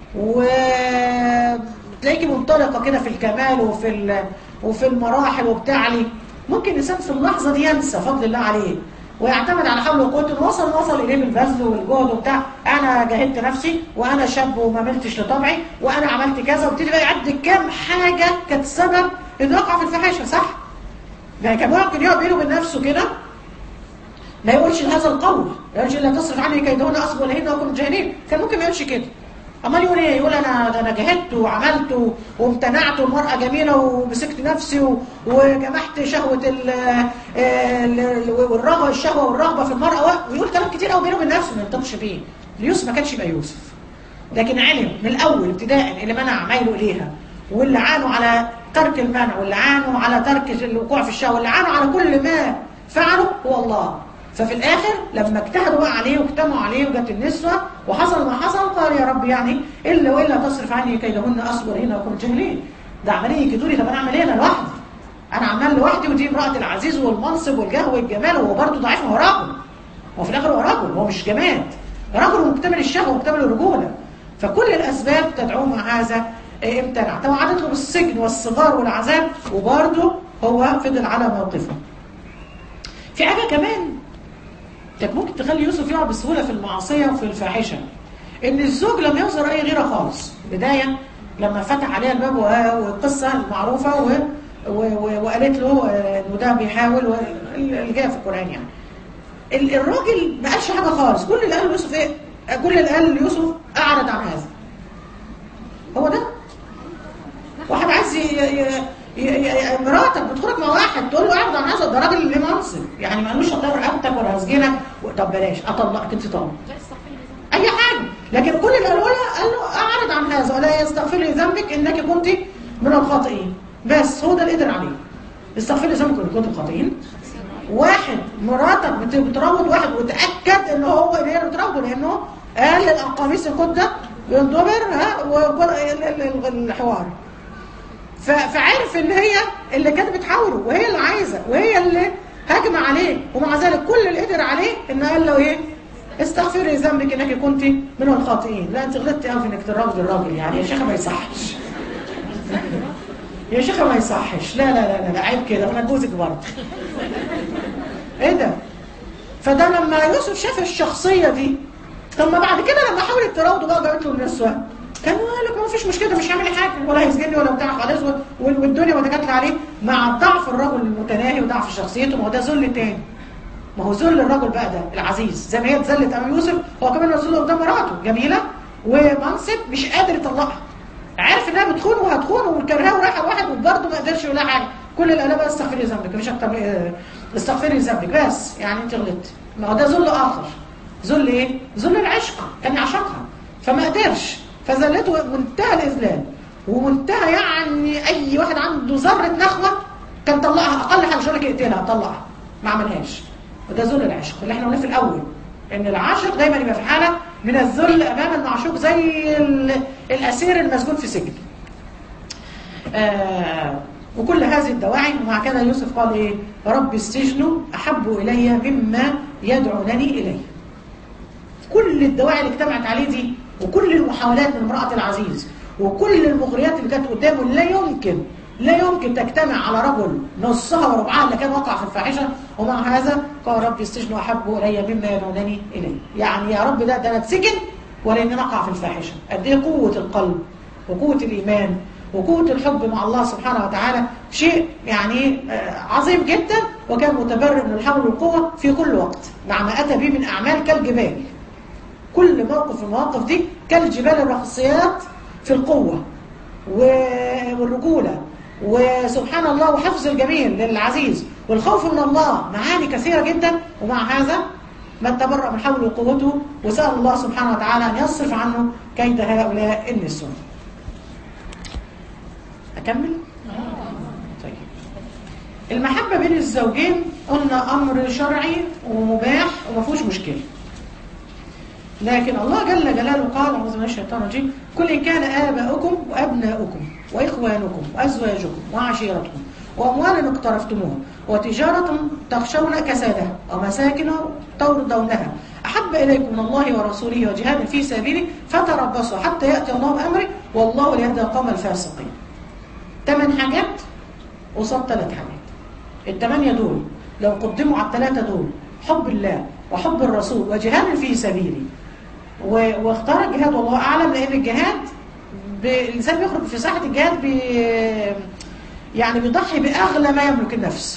وتلاقيكي منطلقه كده في الكمال وفي ال- وفي المراحل وبتعلي ممكن الانسان في اللحظه دي ينسى فضل الله عليه ويعتمد على حول وقوته وصل وصل اليه بالبذل والجهد وبتاع انا جاهدت نفسي وانا شاب وما ملتش لطبعي وانا عملت كذا وابتدي بقى يعد كام حاجه كانت سبب انه يقع في الفحاشه صح؟ يعني كان ممكن يقعد بينه وبين نفسه كده ما يقولش هذا القول لا يقولش الا تصرف عني كيدهن اصب اليهن وكن جاهلين كان ممكن ما يقولش كده امال يقول ايه يقول انا ده انا جاهدت وعملت و- وامتنعت والمراه جميله ومسكت نفسي و- وجمحت شهوه ال ال- ال- والرغبه الشهوه والرغبه في المراه و- ويقول كلام كتير قوي بينه وبين نفسه ما ينطقش بيه يوسف ما كانش يبقى يوسف لكن علم من الاول ابتداء اللي منع ميله اليها واللي عانوا على ترك المنع واللي عانوا على ترك الوقوع في الشهوه واللي عانوا على كل ما فعلوا هو الله ففي الاخر لما اجتهدوا بقى عليه واجتمعوا عليه وجت النسوه وحصل ما حصل قال يا رب يعني الا والا تصرف عني كيدهن اصبر هنا وكن جاهلين ده عمالين يكيدوا لي طب انا اعمل ايه انا لوحدي انا عمال لوحدي ودي امراه العزيز والمنصب والجاه والجمال وهو برضه ضعيف ما هو راجل هو في الاخر هو رجل هو مش جماد رجل مكتمل الشهوه ومكتمل الرجوله فكل الاسباب تدعوه مع هذا إيه، امتنع توعدت له بالسجن والصغار والعذاب وبرضه هو فضل على موقفه في حاجه كمان كانت ممكن تخلي يوسف يقع بسهوله في المعصيه وفي الفاحشه ان الزوج لم يظهر اي غيره خالص بدايه لما فتح عليها الباب و- والقصه المعروفه و... و... و... وقالت له آه، انه ده بيحاول و... اللي جايه في القران يعني ال- الراجل ما قالش حاجه خالص كل اللي قاله يوسف ايه كل اللي قاله يوسف اعرض عن هذا هو ده واحد عايز ي... ي... ي... ي... مراتك بتخرج مع واحد تقول له اعرض عن هذا ده راجل ليه منصب يعني ما قالوش اطير رقبتك ولا هسجنك و- طب بلاش اطلقك انت طالق اي حاجه لكن كل اللي قالوا لها قال له اعرض عن هذا ولا يستغفر لي ذنبك انك كنت من الخاطئين بس هو ده اللي قدر عليه استغفر لي ذنبك انك كنت من الخاطئين واحد مراتك بت- بتراود واحد وتاكد ان هو اللي هي بتراوده لانه قال القميص القدة ينضبر ها وقل- ال- ال- ال- الحوار ف- فعرف ان هي اللي كانت بتحاوره وهي اللي عايزه وهي اللي هاجمه عليه ومع ذلك كل اللي قدر عليه ان قال له ايه استغفري ذنبك انك كنت من الخاطئين لا انت غلطتي قوي في انك تراود الراجل يعني يا شيخه ما يصحش يا شيخه ما يصحش لا لا لا لا, لا عيب كده وانا جوزك برضه ايه ده فده لما يوسف شاف الشخصيه دي طب ما بعد كده لما حاولت تراوده بقى جابت له النسوه كان قال لك ما فيش مشكله مش هيعمل حاجه ولا هيسجنني ولا بتاع خلاص وال- والدنيا متكاتله عليه مع ضعف الرجل المتناهي وضعف شخصيته ما هو ده ذل تاني ما هو ذل الرجل بقى ده العزيز زي ما هي اتذلت امام يوسف هو كمان مسؤول قدام مراته جميله ومنصب مش قادر يطلقها عارف انها بتخون وهتخون وكرهها ورايحه لواحد وبرضه ما قدرش يقول لها حاجه كل اللي قالها بس استغفري ذنبك مش اكتر من- آه، استغفري ذنبك بس يعني انت غلطتي ما هو ده ذل اخر ذل ايه؟ ذل العشق كان يعشقها فما قدرش فذلته منتهى الاذلال ومنتهى يعني اي واحد عنده ذره نخوه كان طلقها اقل حاجه شغلك يقتلها طلقها ما عملهاش وده ذل العشق اللي احنا قلنا في الاول ان العاشق دايما يبقى في حاله من الذل امام المعشوق زي ال- الاسير المسجون في سجن آه وكل هذه الدواعي ومع كده يوسف قال ايه رب السجن احب الي مما يدعونني اليه كل الدواعي اللي اجتمعت عليه دي وكل المحاولات من امرأة العزيز وكل المغريات اللي كانت قدامه لا يمكن لا يمكن تجتمع على رجل نصها وربعها اللي كان وقع في الفاحشة ومع هذا قال ربي السجن أحب إلي مما يدعونني إليه يعني يا رب ده ده أنا اتسجن ولا إني نقع في الفاحشة قد إيه قوة القلب وقوة الإيمان وقوة الحب مع الله سبحانه وتعالى شيء يعني آه، عظيم جدا وكان متبرر من الحول والقوة في كل وقت مع ما أتى به من أعمال كالجبال كل موقف من المواقف دي كالجبال الرخصيات في القوة و- والرجولة وسبحان الله وحفظ الجميل للعزيز والخوف من الله معاني كثيرة جدا ومع هذا من تبرأ من حوله وقوته وسأل الله سبحانه وتعالى أن يصرف عنه كيد هؤلاء النسوة أكمل؟ طيب المحبة بين الزوجين قلنا أمر شرعي ومباح وما فيهوش مشكلة لكن الله جل جلاله قال أعوذ من الشيطان الرجيم كل إن كان آباؤكم وأبناؤكم وإخوانكم وأزواجكم وعشيرتكم وأموال اقترفتموها وتجارة تخشون كسادها ومساكن ترضونها أحب إليكم من الله ورسوله وجهاد في سبيله فتربصوا حتى يأتي الله بأمره والله ليهدى القوم الفاسقين ثمان حاجات قصاد ثلاث حاجات الثمانية دول لو قدموا على الثلاثة دول حب الله وحب الرسول وجهاد في سبيله و- واختار الجهاد والله أعلم لأن الجهاد ب- الإنسان بيخرج في ساحة الجهاد بي يعني بيضحي بأغلى ما يملك النفس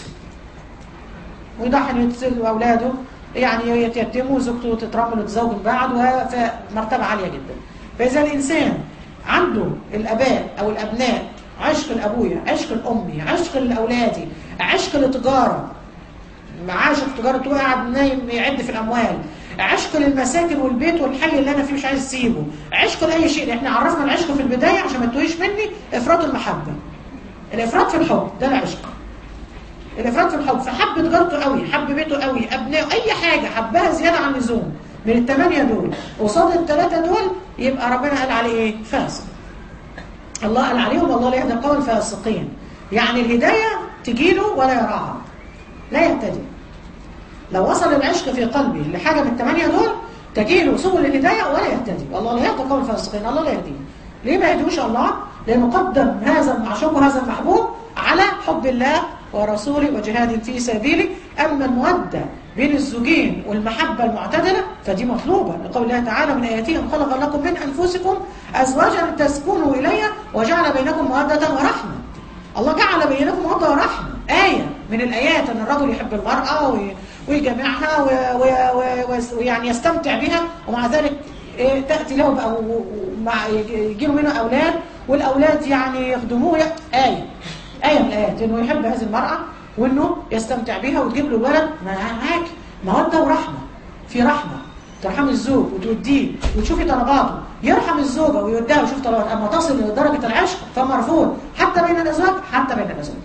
ويضحي انه يتسل أولاده يعني يتيتموا وزوجته تترمل وتتزوج من بعد وفي مرتبة عالية جدا فإذا الإنسان عنده الآباء أو الأبناء عشق الأبوية عشق الأمي عشق الأولادي عشق التجارة عاشق تجارته وقاعد نايم يعد في الاموال عشق للمساكن والبيت والحي اللي انا فيه مش عايز اسيبه عشق لاي شيء احنا عرفنا العشق في البدايه عشان ما تتوهيش مني افراط المحبه الافراط في الحب ده العشق الافراط في الحب فحب تجارته قوي حب بيته قوي ابنائه اي حاجه حبها زياده عن اللزوم من الثمانيه دول قصاد الثلاثه دول يبقى ربنا قال عليه ايه فاسق الله قال عليهم والله لا يهدي القوم الفاسقين يعني الهدايه تجيله ولا يراها لا يهتدي لو وصل العشق في قلبي لحاجة من الثمانية دول تجيله سبل الهداية ولا يهتدي والله لا يهدي قوم الفاسقين الله لا يهديه ليه ما يهديهوش الله؟ لأنه قدم هذا المعشوق وهذا المحبوب على حب الله ورسوله وجهاد في سبيله أما المودة بين الزوجين والمحبة المعتدلة فدي مطلوبة لقول الله تعالى من آياته أن خلق لكم من أنفسكم أزواجا تسكنوا إليها وجعل بينكم مودة ورحمة الله جعل بينكم مودة ورحمة آية من الآيات أن الرجل يحب المرأة وي- ويجمعها و- و- و- و- ويعني يستمتع بها ومع ذلك إيه، تأتي له بقى و- و- ومع يجي له منه أولاد والأولاد يعني يخدموه ي- آية آية من الآيات إنه يحب هذه المرأة وإنه يستمتع بها وتجيب له الولد معاك مودة ورحمة في رحمة ترحمي الزوج وتوديه وتشوفي طلباته يرحم الزوجة ويوديها ويشوف طلباتها أما تصل لدرجة العشق فمرفوض حتى بين الأزواج حتى بين الأزواج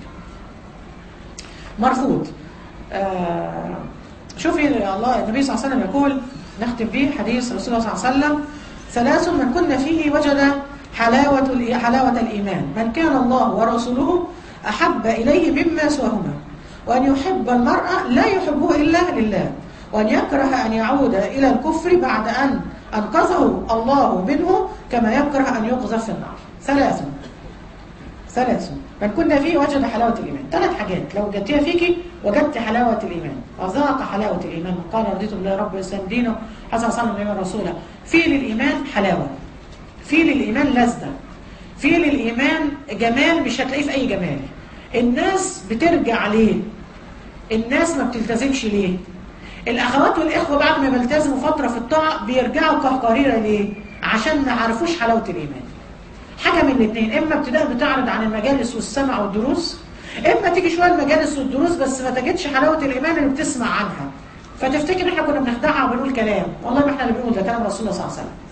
مرفوض آه شوفي الله النبي صلى الله عليه وسلم يقول نختم به حديث رسول الله صلى الله عليه وسلم ثلاث من كن فيه وجد حلاوة الإي- حلاوة الإيمان من كان الله ورسوله أحب إليه مما سواهما وأن يحب المرأة لا يحبه إلا لله وأن يكره أن يعود إلى الكفر بعد أن أنقذه الله منه كما يكره أن يقذف في النار ثلاث ثلاث من كنا فيه وجد حلاوة الإيمان ثلاث حاجات لو وجدتيها فيكي وجدت حلاوة الإيمان وذاق حلاوة الإيمان من قال رضيت بالله رب الإسلام دينه حسن صلى الله عليه وسلم رسوله في للإيمان حلاوة في للإيمان لذة في للإيمان جمال مش هتلاقيه في أي جمال الناس بترجع ليه الناس ما بتلتزمش ليه الأخوات والإخوة بعد ما بيلتزموا فترة في الطاعة بيرجعوا كهقريرة ليه عشان ما عرفوش حلاوة الإيمان حاجة من الاثنين إما ابتداء بتعرض عن المجالس والسمع والدروس إما تيجي شوية المجالس والدروس بس ما تجدش حلاوة الإيمان اللي بتسمع عنها فتفتكر إحنا كنا بنخدعها وبنقول كلام والله ما إحنا اللي بنقول ده كلام رسول الله صلى الله عليه وسلم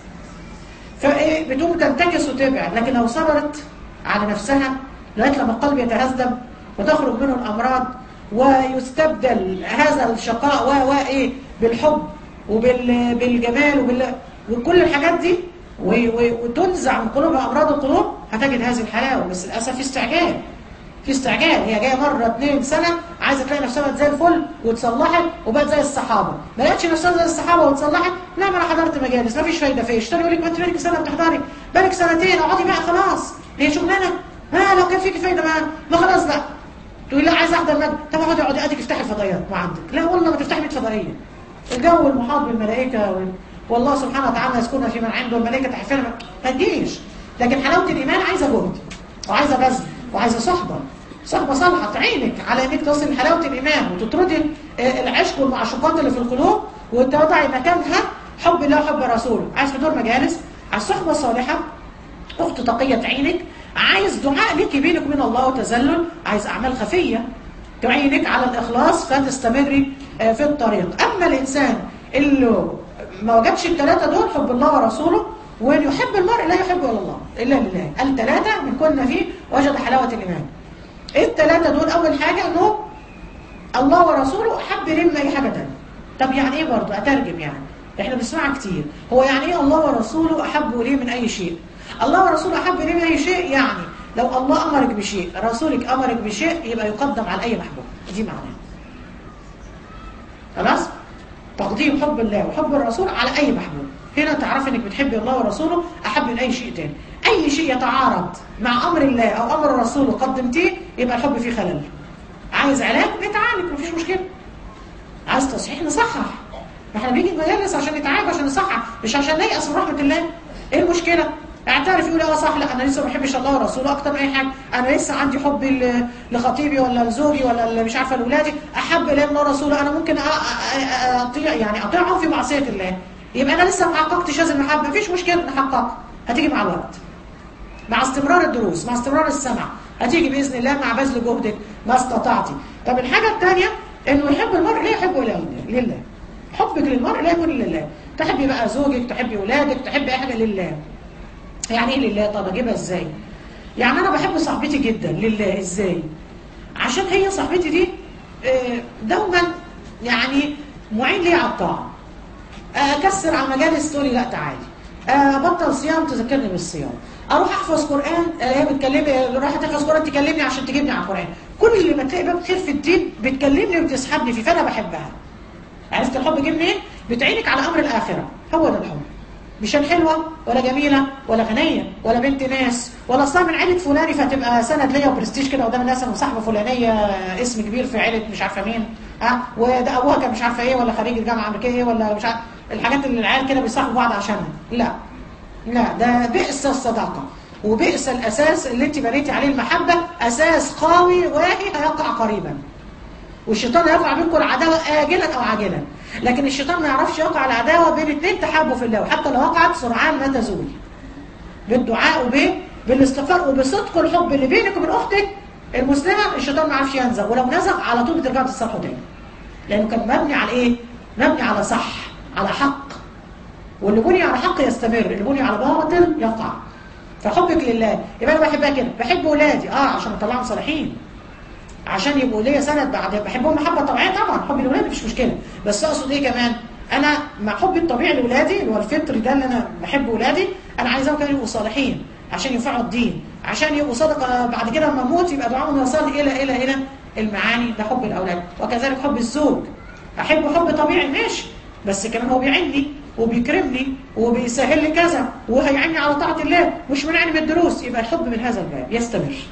فايه بتقوم تنتكس وتبعد لكن لو صبرت على نفسها لغايه لما القلب يتهذب وتخرج منه الامراض ويستبدل هذا الشقاء و و ايه بالحب وبالجمال وبال وكل الحاجات دي و- و- وتنزع من قلوبها امراض القلوب هتجد هذه الحلاوه بس للاسف في استعجال في استعجال هي جايه مره اتنين سنه عايزه تلاقي نفسها بقت زي الفل واتصلحت وبقت زي الصحابه ما لقتش نفسها زي الصحابه واتصلحت لا ما انا حضرت مجالس ما فيش فايده فيش الشيطان يقول لك ما انت بقالك سنه بتحضري بقالك سنتين اقعدي بقى خلاص هي شغلانه ها لو كان فيكي فايده ما, ما خلاص بقى تقول لا عايز احضر مجد طب اقعدي اقعدي اديك افتحي الفضائيات ما عندك لا والله ما تفتحي 100 فضائيه الجو المحاط بالملائكه وال- والله سبحانه وتعالى يذكرنا في من عنده الملائكه تحفنا ما ما تجيش لكن حلاوه الايمان عايزه جهد وعايزه بذل وعايزه صحبه صحبه صالحه تعينك على انك تصل لحلاوه الايمان وتطردي آه، العشق والمعشوقات اللي في القلوب وتضعي مكانها حب الله وحب رسوله عايز حضور مجالس عايز صحبه صالحه اخت تقيه تعينك عايز دعاء لك بينك وبين الله وتذلل عايز اعمال خفيه تعينك على الاخلاص فتستمري آه، في الطريق اما الانسان اللي ما وجدش الثلاثه دول حب الله ورسوله وان يحب المرء لا يحبه الا الله الا لله الثلاثه من كنا فيه وجد حلاوه الايمان ايه الثلاثه دول اول حاجه انه الله ورسوله احب اليه من اي حاجه ثانيه طب يعني ايه برضه اترجم يعني احنا بنسمعها كتير هو يعني ايه الله ورسوله احب اليه من اي شيء الله ورسوله احب اليه من اي شيء يعني لو الله امرك بشيء رسولك امرك بشيء يبقى يقدم على اي محبوب دي معناها خلاص تقديم حب الله وحب الرسول على اي محبوب هنا تعرف انك بتحبي الله ورسوله احب من اي شيء تاني اي شيء يتعارض مع امر الله او امر الرسول قدمتيه يبقى الحب فيه خلل عايز علاج نتعالج مفيش مشكله عايز تصحيح نصحح ما احنا بنيجي المجالس عشان نتعالج عشان نصحح مش عشان نيأس من رحمه الله ايه المشكله اعترف يقول اه صح لا انا لسه ما بحبش الله ورسوله اكتر من اي حاجه انا لسه عندي حب ل- لخطيبي ولا لزوجي ولا ل- مش عارفه لاولادي احب الى الله ورسوله انا ممكن أ- أ- أ- اطيع يعني اطيعهم في معصيه الله يبقى انا لسه ما حققتش هذه المحبه مفيش مشكله نحققها هتيجي مع الوقت مع استمرار الدروس مع استمرار السمع هتيجي باذن الله مع بذل جهدك ما استطعتي طب الحاجه الثانيه انه يحب المرء لا يحبه الا لله حبك للمرء لا يكون لله تحبي بقى زوجك تحبي اولادك تحبي اي حاجه لله يعني ايه لله طب اجيبها ازاي يعني انا بحب صاحبتي جدا لله ازاي عشان هي صاحبتي دي آه، دوما يعني معين لي على الطاعه اكسر على مجالس تقولي لا تعالي ابطل صيام تذكرني بالصيام اروح احفظ قران هي بتكلمني راح تحفظ قران تكلمني عشان تجيبني على القران كل اللي ما تلاقي باب خير في الدين بتكلمني وبتسحبني فيه فانا بحبها عرفت الحب جه منين بتعينك على امر الاخره هو ده الحب مش حلوه ولا جميله ولا غنيه ولا بنت ناس ولا اصلا من عيله فلاني فتبقى سند ليا وبرستيج كده قدام الناس انا صاحبه فلانيه اسم كبير في عيله مش عارفه مين ها وده ابوها كان مش عارفه ايه ولا خريج الجامعه الامريكيه ايه ولا مش عارفه الحاجات اللي العيال كده بيصاحبوا بعض عشانها لا لا ده بئس الصداقه وبئس الاساس اللي انت بنيتي عليه المحبه اساس قوي واهي هيقع قريبا والشيطان هيقع بينكم العداوه اجلا او عاجلا لكن الشيطان ما يعرفش يوقع العداوه بين اثنين تحابوا في الله وحتى لو وقعت سرعان ما تزول بالدعاء وب بالاستغفار وبصدق الحب اللي بينك وبين اختك المسلمه الشيطان ما يعرفش ينزغ ولو نزغ على طول بترجعوا تتصالحوا تاني لانه كان مبني على ايه؟ مبني على صح على حق واللي بني على حق يستمر اللي بني على باطل يقع فحبك لله يبقى انا بحبها كده بحب ولادي اه عشان اطلعهم صالحين عشان يبقوا ليا سند بعد بحبهم محبه طبيعيه طبعا حب الاولاد مش مشكله بس اقصد ايه كمان انا مع حبي الطبيعي لاولادي اللي هو الفطري ده اللي انا بحب ولادي انا عايزاهم كانوا يبقوا صالحين عشان ينفعوا الدين عشان يبقوا صدقه بعد كده لما اموت يبقى دعائهم يوصل الى الى الى المعاني ده حب الاولاد وكذلك حب الزوج احب حب طبيعي ماشي بس كمان هو بيعني وبيكرمني وبيسهل لي كذا وهيعني على طاعه الله مش منعني من الدروس يبقى الحب من هذا الباب يستمر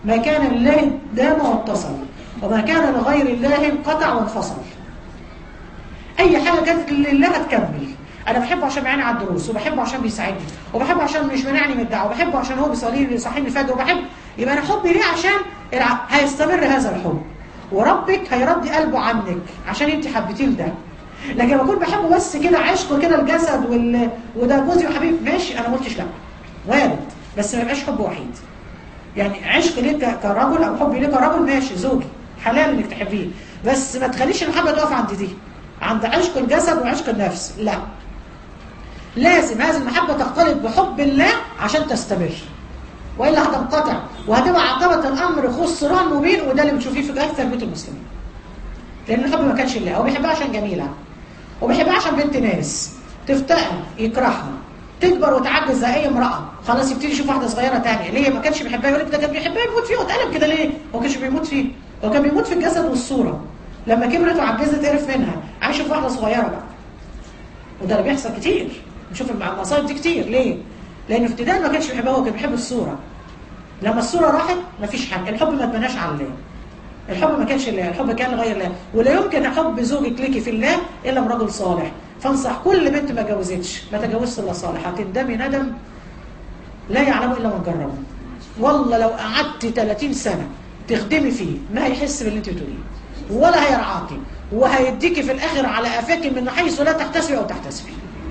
ما كان لله دام واتصل وما كان لغير الله انقطع وانفصل اي حاجه كانت لله هتكمل انا بحبه عشان بيعاني على الدروس وبحبه عشان بيساعدني وبحبه عشان مش مانعني من الدعوه وبحبه عشان هو بيصلي لي يصحيني الفجر وبحب يبقى انا حبي ليه عشان الع... هيستمر هذا الحب وربك هيرضي قلبه عنك عشان انت حبيتيه لده لكن بكون بحبه بس كده عشق كده الجسد وال... وده جوزي وحبيبي ماشي انا ما قلتش لا وارد بس ما يبقاش حب وحيد يعني عشق ليك ك- كرجل او حبي ليك كرجل ماشي زوجي حلال انك تحبيه بس ما تخليش المحبه تقف عند دي عند عشق الجسد وعشق النفس لا لازم هذه المحبه تختلط بحب الله عشان تستمر والا هتنقطع وهتبقى عقبه الامر خسران مبين وده اللي بتشوفيه في اكثر بيوت المسلمين لان الحب ما كانش لله هو بيحبها عشان جميله وبيحبها عشان بنت ناس تفتقر يكرهها تكبر وتعجز زي اي امراه خلاص يبتدي يشوف واحده صغيره تانية ليه ما كانش بيحبها يقول لك ده كان بيحبها يموت فيها واتقلب كده ليه هو كانش بيموت فيه هو كان بيموت في الجسد والصوره لما كبرت وعجزت قرف منها عايش في واحده صغيره بقى وده اللي بيحصل كتير نشوف المصايب دي كتير ليه لان في ابتداء ما كانش بيحبها هو كان بيحب الصوره لما الصوره راحت مفيش حد الحب ما اتبناش على الله الحب ما كانش لله الحب كان لغير الله ولا يمكن حب زوجك ليكي في الله الا من رجل صالح فانصح كل بنت ما جوزتش ما تجوزش الا صالح هتندمي ندم لا يعلمه الا من جربه والله لو قعدت 30 سنه تخدمي فيه ما هيحس باللي انت بتقوليه ولا هيرعاكي وهيديكي في الاخر على قفاكي من حيث لا تحتسبي او تحتسبي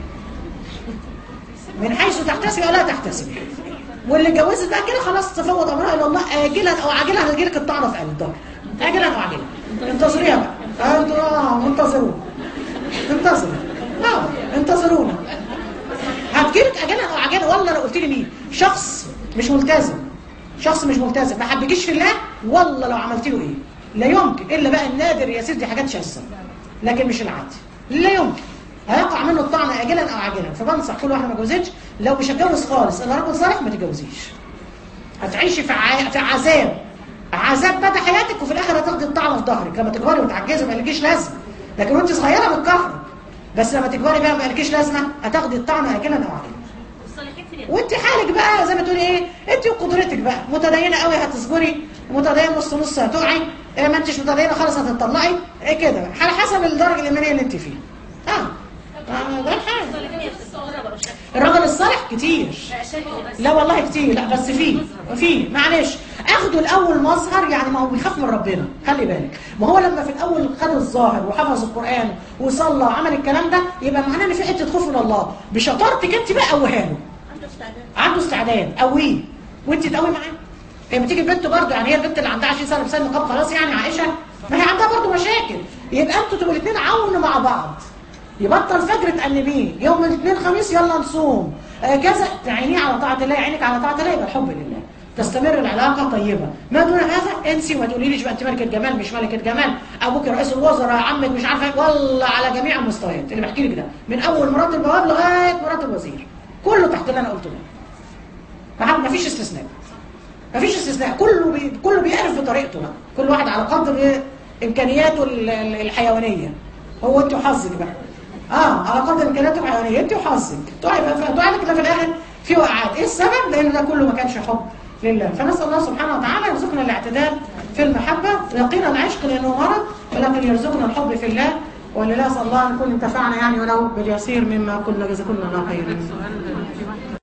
من حيث تحتسبي او لا تحتسبي واللي جوزت بقى كده خلاص تفوض امرها الى الله اجلا او عاجلا هتجيلك الطعنه في قلب الظهر اجلا او عاجلا انتظريها بقى انتوا اه انتظرونا انتظروا اه انتظرونا هتجيلك اجلا او عاجلا والله لو قلت لي مين شخص مش ملتزم شخص مش ملتزم ما حبكيش في الله والله لو عملت له ايه لا يمكن الا بقى النادر يا سيدي حاجات شاذه لكن مش العادي لا يمكن هيقع منه الطعن اجلا او عاجلا فبنصح كل واحده ما جوزتش لو مش هتجوز خالص الا راجل صالح ما تتجوزيش هتعيشي في ع... في عذاب عذاب مدى حياتك وفي الاخر هتاخدي الطعنه في ظهرك لما تكبري وتعجزي ما لكيش لازمه لكن وانت صغيره بتكهرب بس لما تكبري بقى ما لكيش لازمه هتاخدي الطعنه اجلا او عاجلا والصالحين في اليد وانت حالك بقى زي ما تقولي ايه انت وقدرتك بقى متدينه قوي هتصبري متدينه نص نص هتقعي اه ما انتش متدينه خالص هتطلعي ايه كده بقى. على حسب الدرجه الايمانيه اللي انت فيها اه آه، ده الحال الصالحين يتصوروا بقى شكل الراجل الصالح كتير لا شكل بس لا والله كتير لا بس في في معلش اخدوا الاول مظهر يعني ما هو بيخاف من ربنا خلي بالك ما هو لما في الاول خد الظاهر وحفظ القران وصلى وعمل الكلام ده يبقى معناه ان في حته خوف من الله بشطارتك انت بقى قويها له عنده استعداد عنده استعداد قويه وانت تقوي معاه هي بتيجي البنت برضه يعني هي البنت اللي عندها 20 سنه بسن نقاب خلاص يعني عائشه ما هي عندها برضه مشاكل يبقى انتوا تبقوا الاثنين عون مع بعض يبطل فجر تأنبيه يوم الاثنين خميس يلا نصوم آه كذا تعينيه على طاعه الله عينك على طاعه الله يبقى الحب لله تستمر العلاقه طيبه ما دون هذا انسي وما تقوليليش بقى انت ملكه جمال مش ملكه جمال ابوك رئيس الوزراء عمك مش عارفه والله على جميع المستويات اللي بحكي لك ده من اول مرات البواب لغايه مرات الوزير كله تحت اللي انا قلته ده ما فيش استثناء ما فيش استثناء كله بي... كله بيعرف بطريقته بقى كل واحد على قدر امكانياته ال- ال- الحيوانيه هو انت وحظك بقى اه على قدر امكانياته الحيوانيه انت وحظك تقعي كده في الاخر في وقعات ايه السبب لان ده كله ما كانش حب لله فنسال الله سبحانه وتعالى يرزقنا الاعتدال في المحبه يقينا العشق لانه مرض ولكن يرزقنا الحب في الله ولله اسال الله ان نكون انتفعنا يعني ولو باليسير مما قلنا جزاكم الله خيرا